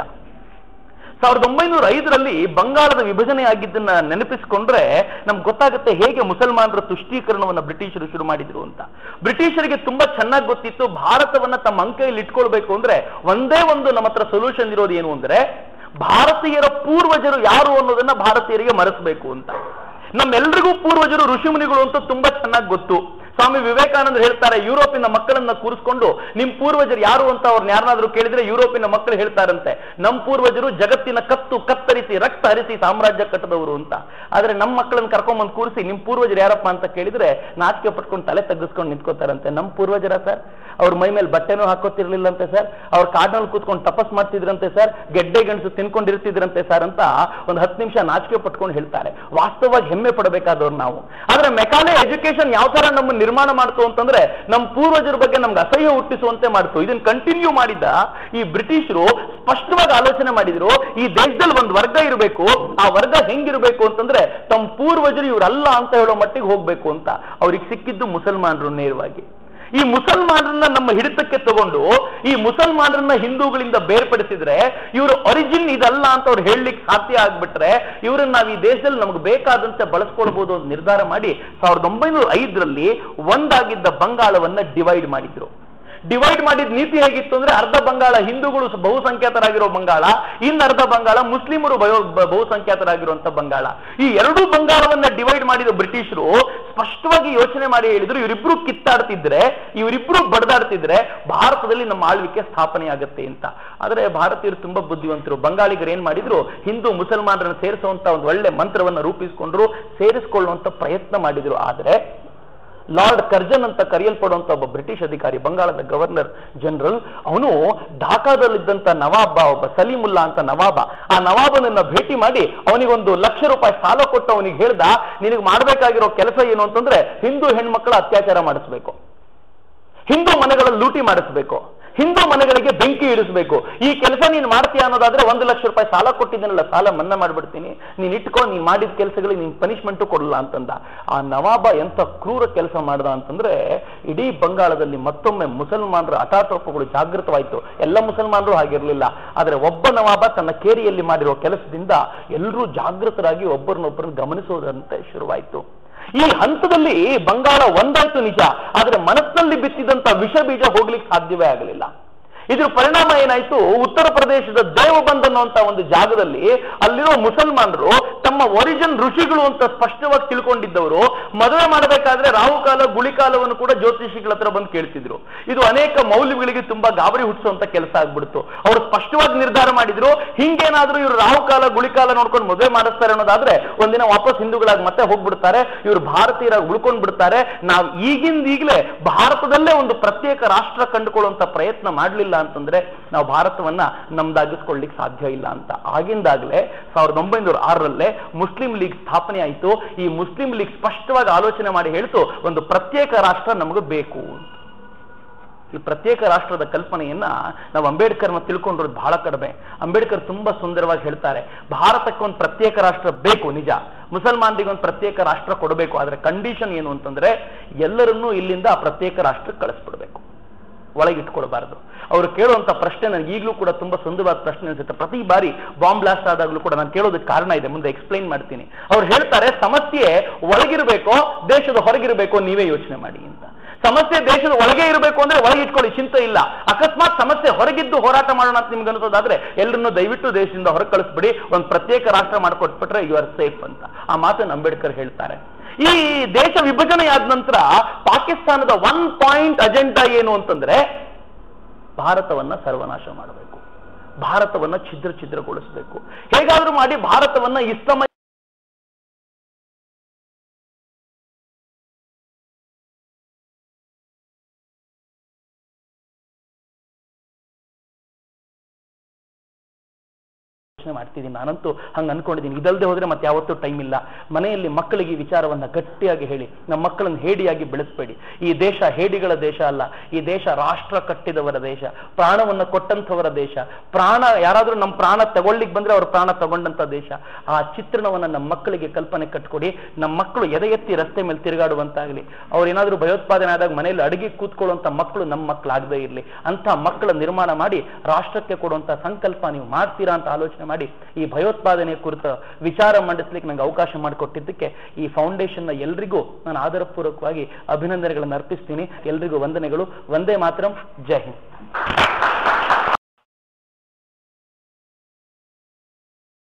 ಸಾವಿರದ ಒಂಬೈನೂರ ಐದರಲ್ಲಿ ಬಂಗಾಳದ ವಿಭಜನೆ ಆಗಿದ್ದನ್ನ ನೆನಪಿಸಿಕೊಂಡ್ರೆ ನಮ್ಗೆ ಗೊತ್ತಾಗುತ್ತೆ ಹೇಗೆ ಮುಸಲ್ಮಾನರ ತುಷ್ಟೀಕರಣವನ್ನ ಬ್ರಿಟಿಷರು ಶುರು ಮಾಡಿದ್ರು ಅಂತ ಬ್ರಿಟಿಷರಿಗೆ ತುಂಬಾ ಚೆನ್ನಾಗಿ ಗೊತ್ತಿತ್ತು ಭಾರತವನ್ನ ತಮ್ಮ ಅಂಕೆಯಲ್ಲಿ ಇಟ್ಕೊಳ್ಬೇಕು ಅಂದ್ರೆ ಒಂದೇ ಒಂದು ನಮ್ಮ ಹತ್ರ ಸೊಲ್ಯೂಷನ್ ಇರೋದು ಏನು ಅಂದ್ರೆ ಭಾರತೀಯರ ಪೂರ್ವಜರು ಯಾರು ಅನ್ನೋದನ್ನ ಭಾರತೀಯರಿಗೆ ಮರೆಸಬೇಕು ಅಂತ ನಮ್ಮೆಲ್ರಿಗೂ ಪೂರ್ವಜರು ಋಷಿಮುನಿಗಳು ಅಂತ ತುಂಬಾ ಚೆನ್ನಾಗಿ ಗೊತ್ತು ಸ್ವಾಮಿ ವಿವೇಕಾನಂದರು ಹೇಳ್ತಾರೆ ಯುರೋಪಿನ ಮಕ್ಕಳನ್ನ ಕೂರಿಸ್ಕೊಂಡು ನಿಮ್ ಪೂರ್ವಜರು ಯಾರು ಅಂತ ಅವ್ರನ್ನ ಯಾರನ್ನಾದ್ರೂ ಕೇಳಿದ್ರೆ ಯುರೋಪಿನ ಮಕ್ಕಳು ಹೇಳ್ತಾರಂತೆ ನಮ್ಮ ಪೂರ್ವಜರು ಜಗತ್ತಿನ ಕತ್ತು ಕತ್ತರಿಸಿ ರಕ್ತ ಹರಿಸಿ ಸಾಮ್ರಾಜ್ಯ ಕಟ್ಟದವರು ಅಂತ ಆದ್ರೆ ನಮ್ಮ ಮಕ್ಕಳನ್ನ ಕರ್ಕೊಂಬಂದು ಕೂರಿಸಿ ನಿಮ್ ಪೂರ್ವಜರು ಯಾರಪ್ಪ ಅಂತ ಕೇಳಿದ್ರೆ ನಾಚಿಕೆ ಪಟ್ಕೊಂಡು ತಲೆ ತಗ್ಗಿಸ್ಕೊಂಡು ನಿಂತ್ಕೋತಾರಂತೆ ನಮ್ಮ ಪೂರ್ವಜರ ಸರ್ ಅವ್ರ ಮೈ ಮೇಲೆ ಬಟ್ಟೆನೂ ಹಾಕೋತಿರ್ಲಿಲ್ಲಂತೆ ಸರ್ ಅವ್ರ ಕಾಡ್ನಲ್ಲಿ ಕೂತ್ಕೊಂಡು ತಪಸ್ ಮಾಡ್ತಿದ್ರಂತೆ ಸರ್ ಗೆಡ್ಡೆ ಗಣಸು ತಿನ್ಕೊಂಡಿರ್ತಿದ್ರಂತೆ ಸರ್ ಅಂತ ಒಂದು ಹತ್ತು ನಿಮಿಷ ನಾಚಿಕೆ ಪಟ್ಕೊಂಡು ಹೇಳ್ತಾರೆ ವಾಸ್ತವವಾಗಿ ಹೆಮ್ಮೆ ಪಡಬೇಕಾದವ್ರು ನಾವು ಆದ್ರೆ ಮೆಕಾಲೆ ಎಜುಕೇಶನ್ ಯಾವ ತರ ನಮ್ಮ ನಿರ್ಮಾಣ ಮಾಡ್ತು ಅಂತಂದ್ರೆ ನಮ್ಮ ಪೂರ್ವಜರ ಬಗ್ಗೆ ನಮ್ಗೆ ಅಸಹ್ಯ ಹುಟ್ಟಿಸುವಂತೆ ಮಾಡ್ತು ಇದನ್ನ ಕಂಟಿನ್ಯೂ ಮಾಡಿದ ಈ ಬ್ರಿಟಿಷರು ಸ್ಪಷ್ಟವಾಗಿ ಆಲೋಚನೆ ಮಾಡಿದ್ರು ಈ ದೇಶದಲ್ಲಿ ಒಂದು ವರ್ಗ ಇರಬೇಕು ಆ ವರ್ಗ ಹೆಂಗಿರ್ಬೇಕು ಅಂತಂದ್ರೆ ತಮ್ಮ ಪೂರ್ವಜರು ಇವರಲ್ಲ ಅಂತ ಹೇಳೋ ಮಟ್ಟಿಗೆ ಹೋಗ್ಬೇಕು ಅಂತ ಅವ್ರಿಗೆ ಸಿಕ್ಕಿದ್ದು ಮುಸಲ್ಮಾನರು ನೇರವಾಗಿ ಈ ಮುಸಲ್ಮಾನರನ್ನ ನಮ್ಮ ಹಿಡಿತಕ್ಕೆ ತಗೊಂಡು ಈ ಮುಸಲ್ಮಾನರನ್ನ ಹಿಂದೂಗಳಿಂದ ಬೇರ್ಪಡಿಸಿದ್ರೆ ಇವರು ಒರಿಜಿನ್ ಇದಲ್ಲ ಅಂತ ಅವ್ರು ಹೇಳಲಿಕ್ಕೆ ಸಾಧ್ಯ ಆಗ್ಬಿಟ್ರೆ ಇವ್ರನ್ನ ನಾವು ಈ ದೇಶದಲ್ಲಿ ನಮ್ಗೆ ಬೇಕಾದಂತೆ ಬಳಸ್ಕೊಳ್ಬಹುದು ಅಂತ ನಿರ್ಧಾರ ಮಾಡಿ ಸಾವಿರದ ಒಂಬೈನೂರ ಐದರಲ್ಲಿ ಒಂದಾಗಿದ್ದ ಬಂಗಾಳವನ್ನ ಡಿವೈಡ್ ಮಾಡಿದ್ರು ಡಿವೈಡ್ ಮಾಡಿದ ನೀತಿ ಹೇಗಿತ್ತು ಅಂದ್ರೆ ಅರ್ಧ ಬಂಗಾಳ ಹಿಂದೂಗಳು ಸ- ಬಹುಸಂಖ್ಯಾತರಾಗಿರೋ ಬಂಗಾಳ ಇನ್ನು ಅರ್ಧ ಬಂಗಾಳ ಮುಸ್ಲಿಮರು ಬಯೋ ಬ- ಬಹುಸಂಖ್ಯಾತರಾಗಿರುವಂತ ಬಂಗಾಳ ಈ ಎರಡೂ ಬಂಗಾಳವನ್ನ ಡಿವೈಡ್ ಮಾಡಿದ ಬ್ರಿಟಿಷರು ಸ್ಪಷ್ಟವಾಗಿ ಯೋಚನೆ ಮಾಡಿ ಹೇಳಿದ್ರು ಇವರಿಬ್ರು ಕಿತ್ತಾಡ್ತಿದ್ರೆ ಇವರಿಬ್ರು ಬಡದಾಡ್ತಿದ್ರೆ ಭಾರತದಲ್ಲಿ ನಮ್ಮ ಆಳ್ವಿಕೆ ಸ್ಥಾಪನೆ ಆಗುತ್ತೆ ಅಂತ ಆದ್ರೆ ಭಾರತೀಯರು ತುಂಬಾ ಬುದ್ಧಿವಂತರು ಬಂಗಾಳಿಗರು ಏನ್ ಮಾಡಿದ್ರು ಹಿಂದೂ ಮುಸಲ್ಮಾನರನ್ನು ಸೇರಿಸುವಂತ ಒಂದು ಒಳ್ಳೆ ಮಂತ್ರವನ್ನ ರೂಪಿಸಿಕೊಂಡ್ರು ಸೇರಿಸಿಕೊಳ್ಳುವಂತ ಪ್ರಯತ್ನ ಮಾಡಿದ್ರು ಆದ್ರೆ ಲಾರ್ಡ್ ಕರ್ಜನ್ ಅಂತ ಕರೆಯಲ್ಪಡುವಂತ ಒಬ್ಬ ಬ್ರಿಟಿಷ್ ಅಧಿಕಾರಿ ಬಂಗಾಳದ ಗವರ್ನರ್ ಜನರಲ್ ಅವನು ಢಾಕಾದಲ್ಲಿದ್ದಂತ ನವಾಬ ಒಬ್ಬ ಸಲೀಮುಲ್ಲಾ ಅಂತ ನವಾಬ ಆ ನವಾಬನನ್ನ ಭೇಟಿ ಮಾಡಿ ಅವನಿಗೊಂದು ಲಕ್ಷ ರೂಪಾಯಿ ಸಾಲ ಕೊಟ್ಟು ಅವನಿಗೆ ಹೇಳ್ದ ನಿನಗೆ ಮಾಡಬೇಕಾಗಿರೋ ಕೆಲಸ ಏನು ಅಂತಂದ್ರೆ ಹಿಂದೂ ಹೆಣ್ಮಕ್ಳ ಅತ್ಯಾಚಾರ ಮಾಡಿಸ್ಬೇಕು ಹಿಂದೂ ಮನೆಗಳಲ್ಲಿ ಲೂಟಿ ಮಾಡಿಸ್ಬೇಕು ಹಿಂದೂ ಮನೆಗಳಿಗೆ ಬೆಂಕಿ ಇಳಿಸ್ಬೇಕು ಈ ಕೆಲಸ ನೀನು ಮಾಡ್ತೀಯ ಅನ್ನೋದಾದ್ರೆ ಒಂದು ಲಕ್ಷ ರೂಪಾಯಿ ಸಾಲ ಕೊಟ್ಟಿದ್ದೀನಲ್ಲ ಸಾಲ ಮನ್ನಾ ಮಾಡ್ಬಿಡ್ತೀನಿ ನೀನ್ ಇಟ್ಕೊ ನೀನ್ ಮಾಡಿದ ಕೆಲಸಗಳಿಗೆ ನೀನ್ ಪನಿಷ್ಮೆಂಟು ಕೊಡಲ್ಲ ಅಂತಂದ ಆ ನವಾಬ ಎಂತ ಕ್ರೂರ ಕೆಲಸ ಮಾಡ್ದ ಅಂತಂದ್ರೆ ಇಡೀ ಬಂಗಾಳದಲ್ಲಿ ಮತ್ತೊಮ್ಮೆ ಮುಸಲ್ಮಾನರ ಹಠಾತೋಪಗಳು ಜಾಗೃತವಾಯಿತು ಎಲ್ಲ ಮುಸಲ್ಮಾನರು ಆಗಿರಲಿಲ್ಲ ಆದ್ರೆ ಒಬ್ಬ ನವಾಬ ತನ್ನ ಕೇರಿಯಲ್ಲಿ ಮಾಡಿರೋ ಕೆಲಸದಿಂದ ಎಲ್ಲರೂ ಜಾಗೃತರಾಗಿ ಒಬ್ಬರನ್ನೊಬ್ಬರನ್ನ ಗಮನಿಸೋದಂತೆ ಶುರುವಾಯಿತು ಈ ಹಂತದಲ್ಲಿ ಬಂಗಾಳ ಒಂದಾಯ್ತು ನಿಜ ಆದ್ರೆ ಮನಸ್ಸಿನಲ್ಲಿ ಬಿತ್ತಿದಂತ ವಿಷ ಬೀಜ ಹೋಗ್ಲಿಕ್ಕೆ ಸಾಧ್ಯವೇ ಆಗಲಿಲ್ಲ ಇದ್ರ ಪರಿಣಾಮ ಏನಾಯ್ತು ಉತ್ತರ ಪ್ರದೇಶದ ದೇವಬಂದ್ ಅನ್ನುವಂತ ಒಂದು ಜಾಗದಲ್ಲಿ ಅಲ್ಲಿರೋ ಮುಸಲ್ಮಾನರು ತಮ್ಮ ಒರಿಜಿನ್ ಋಷಿಗಳು ಅಂತ ಸ್ಪಷ್ಟವಾಗಿ ತಿಳ್ಕೊಂಡಿದ್ದವರು ಮದುವೆ ಮಾಡಬೇಕಾದ್ರೆ ರಾಹುಕಾಲ ಗುಳಿಕಾಲವನ್ನು ಕೂಡ ಜ್ಯೋತಿಷಿಗಳ ಹತ್ರ ಬಂದು ಕೇಳ್ತಿದ್ರು ಇದು ಅನೇಕ ಮೌಲ್ಯಗಳಿಗೆ ತುಂಬಾ ಗಾಬರಿ ಹುಟ್ಟಿಸುವಂತ ಕೆಲಸ ಆಗ್ಬಿಡ್ತು ಅವರು ಸ್ಪಷ್ಟವಾಗಿ ನಿರ್ಧಾರ ಮಾಡಿದ್ರು ಹಿಂಗೇನಾದ್ರೂ ಇವರು ರಾಹುಕಾಲ ಗುಳಿಕಾಲ ನೋಡ್ಕೊಂಡು ಮದುವೆ ಮಾಡಿಸ್ತಾರೆ ಅನ್ನೋದಾದ್ರೆ ಒಂದಿನ ವಾಪಸ್ ಹಿಂದೂಗಳಾಗಿ ಮತ್ತೆ ಹೋಗ್ಬಿಡ್ತಾರೆ ಇವರು ಭಾರತೀಯರಾಗಿ ಉಳ್ಕೊಂಡ್ ಬಿಡ್ತಾರೆ ನಾವು ಈಗಿಂದ ಈಗಲೇ ಭಾರತದಲ್ಲೇ ಒಂದು ಪ್ರತ್ಯೇಕ ರಾಷ್ಟ್ರ ಕಂಡುಕೊಳ್ಳುವಂತ ಪ್ರಯತ್ನ ಮಾಡಲಿಲ್ಲ ಅಂತಂದ್ರೆ ನಾವು ಭಾರತವನ್ನ ನಮ್ದಾಗಿಸ್ಕೊಳ್ಳಿಕ್ಕೆ ಸಾಧ್ಯ ಇಲ್ಲ ಅಂತ ಆಗಿಂದಾಗಲೇ ಸಾವಿರದ ಒಂಬೈನೂರ ಆರರಲ್ಲೇ ಮುಸ್ಲಿಂ ಲೀಗ್ ಸ್ಥಾಪನೆ ಆಯಿತು ಈ ಮುಸ್ಲಿಂ ಲೀಗ್ ಸ್ಪಷ್ಟವಾಗಿ ಆಲೋಚನೆ ಮಾಡಿ ಹೇಳ್ತು ಒಂದು ಪ್ರತ್ಯೇಕ ರಾಷ್ಟ್ರ ನಮಗೆ ಬೇಕು ಅಂತ ಈ ಪ್ರತ್ಯೇಕ ರಾಷ್ಟ್ರದ ಕಲ್ಪನೆಯನ್ನ ನಾವು ಅಂಬೇಡ್ಕರ್ನ ತಿಳ್ಕೊಂಡಿರೋದು ಬಹಳ ಕಡಿಮೆ ಅಂಬೇಡ್ಕರ್ ತುಂಬಾ ಸುಂದರವಾಗಿ ಹೇಳ್ತಾರೆ ಭಾರತಕ್ಕೆ ಒಂದು ಪ್ರತ್ಯೇಕ ರಾಷ್ಟ್ರ ಬೇಕು ನಿಜ ಮುಸಲ್ಮಾನರಿಗೆ ಒಂದು ಪ್ರತ್ಯೇಕ ರಾಷ್ಟ್ರ ಕೊಡಬೇಕು ಆದ್ರೆ ಕಂಡೀಷನ್ ಏನು ಅಂತಂದ್ರೆ ಎಲ್ಲರನ್ನೂ ಇಲ್ಲಿಂದ ಆ ಪ್ರತ್ಯೇಕ ರಾಷ್ಟ್ರಕ್ಕೆ ಕಳಿಸ್ಬಿಡ್ಬೇಕು ಒಳಗಿಟ್ಕೊಳ್ಬಾರ್ದು ಅವರು ಕೇಳುವಂತ ಪ್ರಶ್ನೆ ನನಗೆ ಈಗಲೂ ಕೂಡ ತುಂಬಾ ಸುಂದರವಾದ ಪ್ರಶ್ನೆ ಅನ್ಸುತ್ತೆ ಪ್ರತಿ ಬಾರಿ ಬಾಂಬ್ ಬ್ಲಾಸ್ಟ್ ಆದಾಗಲೂ ಕೂಡ ನಾನು ಕೇಳೋದಕ್ಕೆ ಕಾರಣ ಇದೆ ಮುಂದೆ ಎಕ್ಸ್ಪ್ಲೈನ್ ಮಾಡ್ತೀನಿ ಅವ್ರು ಹೇಳ್ತಾರೆ ಸಮಸ್ಯೆ ಒಳಗಿರ್ಬೇಕೋ ದೇಶದ ಹೊರಗಿರ್ಬೇಕೋ ನೀವೇ ಯೋಚನೆ ಮಾಡಿ ಅಂತ ಸಮಸ್ಯೆ ದೇಶದ ಒಳಗೆ ಇರಬೇಕು ಅಂದ್ರೆ ಒಳಗೆ ಇಟ್ಕೊಳ್ಳಿ ಚಿಂತೆ ಇಲ್ಲ ಅಕಸ್ಮಾತ್ ಸಮಸ್ಯೆ ಹೊರಗಿದ್ದು ಹೋರಾಟ ಮಾಡೋಣ ಅಂತ ನಿಮ್ಗೆ ಅನ್ಸೋದಾದ್ರೆ ಎಲ್ಲರನ್ನೂ ದಯವಿಟ್ಟು ದೇಶದಿಂದ ಹೊರಗೆ ಕಳಿಸ್ಬಿಡಿ ಒಂದು ಪ್ರತ್ಯೇಕ ರಾಷ್ಟ್ರ ಮಾಡ್ಕೊಟ್ಬಿಟ್ರೆ ಯು ಆರ್ ಸೇಫ್ ಅಂತ ಆ ಮಾತನ್ನು ಅಂಬೇಡ್ಕರ್ ಹೇಳ್ತಾರೆ ಈ ದೇಶ ವಿಭಜನೆಯಾದ ನಂತರ ಪಾಕಿಸ್ತಾನದ ಒನ್ ಪಾಯಿಂಟ್ ಅಜೆಂಡಾ ಏನು ಅಂತಂದ್ರೆ ಭಾರತವನ್ನ ಸರ್ವನಾಶ ಮಾಡಬೇಕು ಭಾರತವನ್ನ ಛಿದ್ರ ಛಿದ್ರಗೊಳಿಸಬೇಕು ಹೇಗಾದ್ರೂ ಮಾಡಿ ಭಾರತವನ್ನ ಇಸ್ಲಾಮ ಯೋಚನೆ ಮಾಡ್ತಿದ್ದೀನಿ ನಾನಂತೂ ಹಂಗೆ ಅನ್ಕೊಂಡಿದ್ದೀನಿ ಇದಲ್ಲದೆ ಹೋದ್ರೆ ಮತ್ತೆ ಯಾವತ್ತೂ ಟೈಮ್ ಇಲ್ಲ ಮನೆಯಲ್ಲಿ ಮಕ್ಕಳಿಗೆ ಈ ವಿಚಾರವನ್ನ ಗಟ್ಟಿಯಾಗಿ ಹೇಳಿ ನಮ್ಮ ಮಕ್ಕಳನ್ನು ಹೇಡಿಯಾಗಿ ಬೆಳೆಸಬೇಡಿ ಈ ದೇಶ ಹೇಡಿಗಳ ದೇಶ ಅಲ್ಲ ಈ ದೇಶ ರಾಷ್ಟ್ರ ಕಟ್ಟಿದವರ ದೇಶ ಪ್ರಾಣವನ್ನ ಕೊಟ್ಟಂಥವರ ದೇಶ ಪ್ರಾಣ ಯಾರಾದ್ರೂ ನಮ್ಮ ಪ್ರಾಣ ತಗೊಳ್ಳಿಕ್ ಬಂದ್ರೆ ಅವ್ರ ಪ್ರಾಣ ತಗೊಂಡಂತ ದೇಶ ಆ ಚಿತ್ರಣವನ್ನ ನಮ್ಮ ಮಕ್ಕಳಿಗೆ ಕಲ್ಪನೆ ಕಟ್ಕೊಡಿ ನಮ್ಮ ಮಕ್ಕಳು ಎದೆ ಎತ್ತಿ ರಸ್ತೆ ಮೇಲೆ ತಿರುಗಾಡುವಂತಾಗಲಿ ಅವ್ರು ಏನಾದ್ರೂ ಭಯೋತ್ಪಾದನೆ ಆದಾಗ ಮನೆಯಲ್ಲಿ ಅಡಿಗೆ ಕೂತ್ಕೊಳ್ಳುವಂತ ಮಕ್ಕಳು ನಮ್ಮ ಮಕ್ಕಳಾಗದೇ ಇರಲಿ ಅಂತ ಮಕ್ಕಳ ನಿರ್ಮಾಣ ಮಾಡಿ ರಾಷ್ಟ್ರಕ್ಕೆ ಕೊಡುವಂತ ಸಂಕಲ್ಪ ನೀವು ಮಾಡ್ತೀರಾ ಅಂತ ಆಲೋಚನೆ ಮಾಡಿ ಈ ಭಯೋತ್ಪಾದನೆ ಕುರಿತ ವಿಚಾರ ಮಂಡಿಸ್ಲಿಕ್ಕೆ ನಂಗೆ ಅವಕಾಶ ಮಾಡಿಕೊಟ್ಟಿದ್ದಕ್ಕೆ ಈ ಫೌಂಡೇಶನ್ನ ಎಲ್ರಿಗೂ ನಾನು ಆದರಪೂರ್ವಕವಾಗಿ ಅಭಿನಂದನೆಗಳನ್ನು ಅರ್ಪಿಸ್ತೀನಿ ಎಲ್ರಿಗೂ ವಂದನೆಗಳು ಒಂದೇ ಮಾತ್ರ ಜೈ ಹಿಂದ್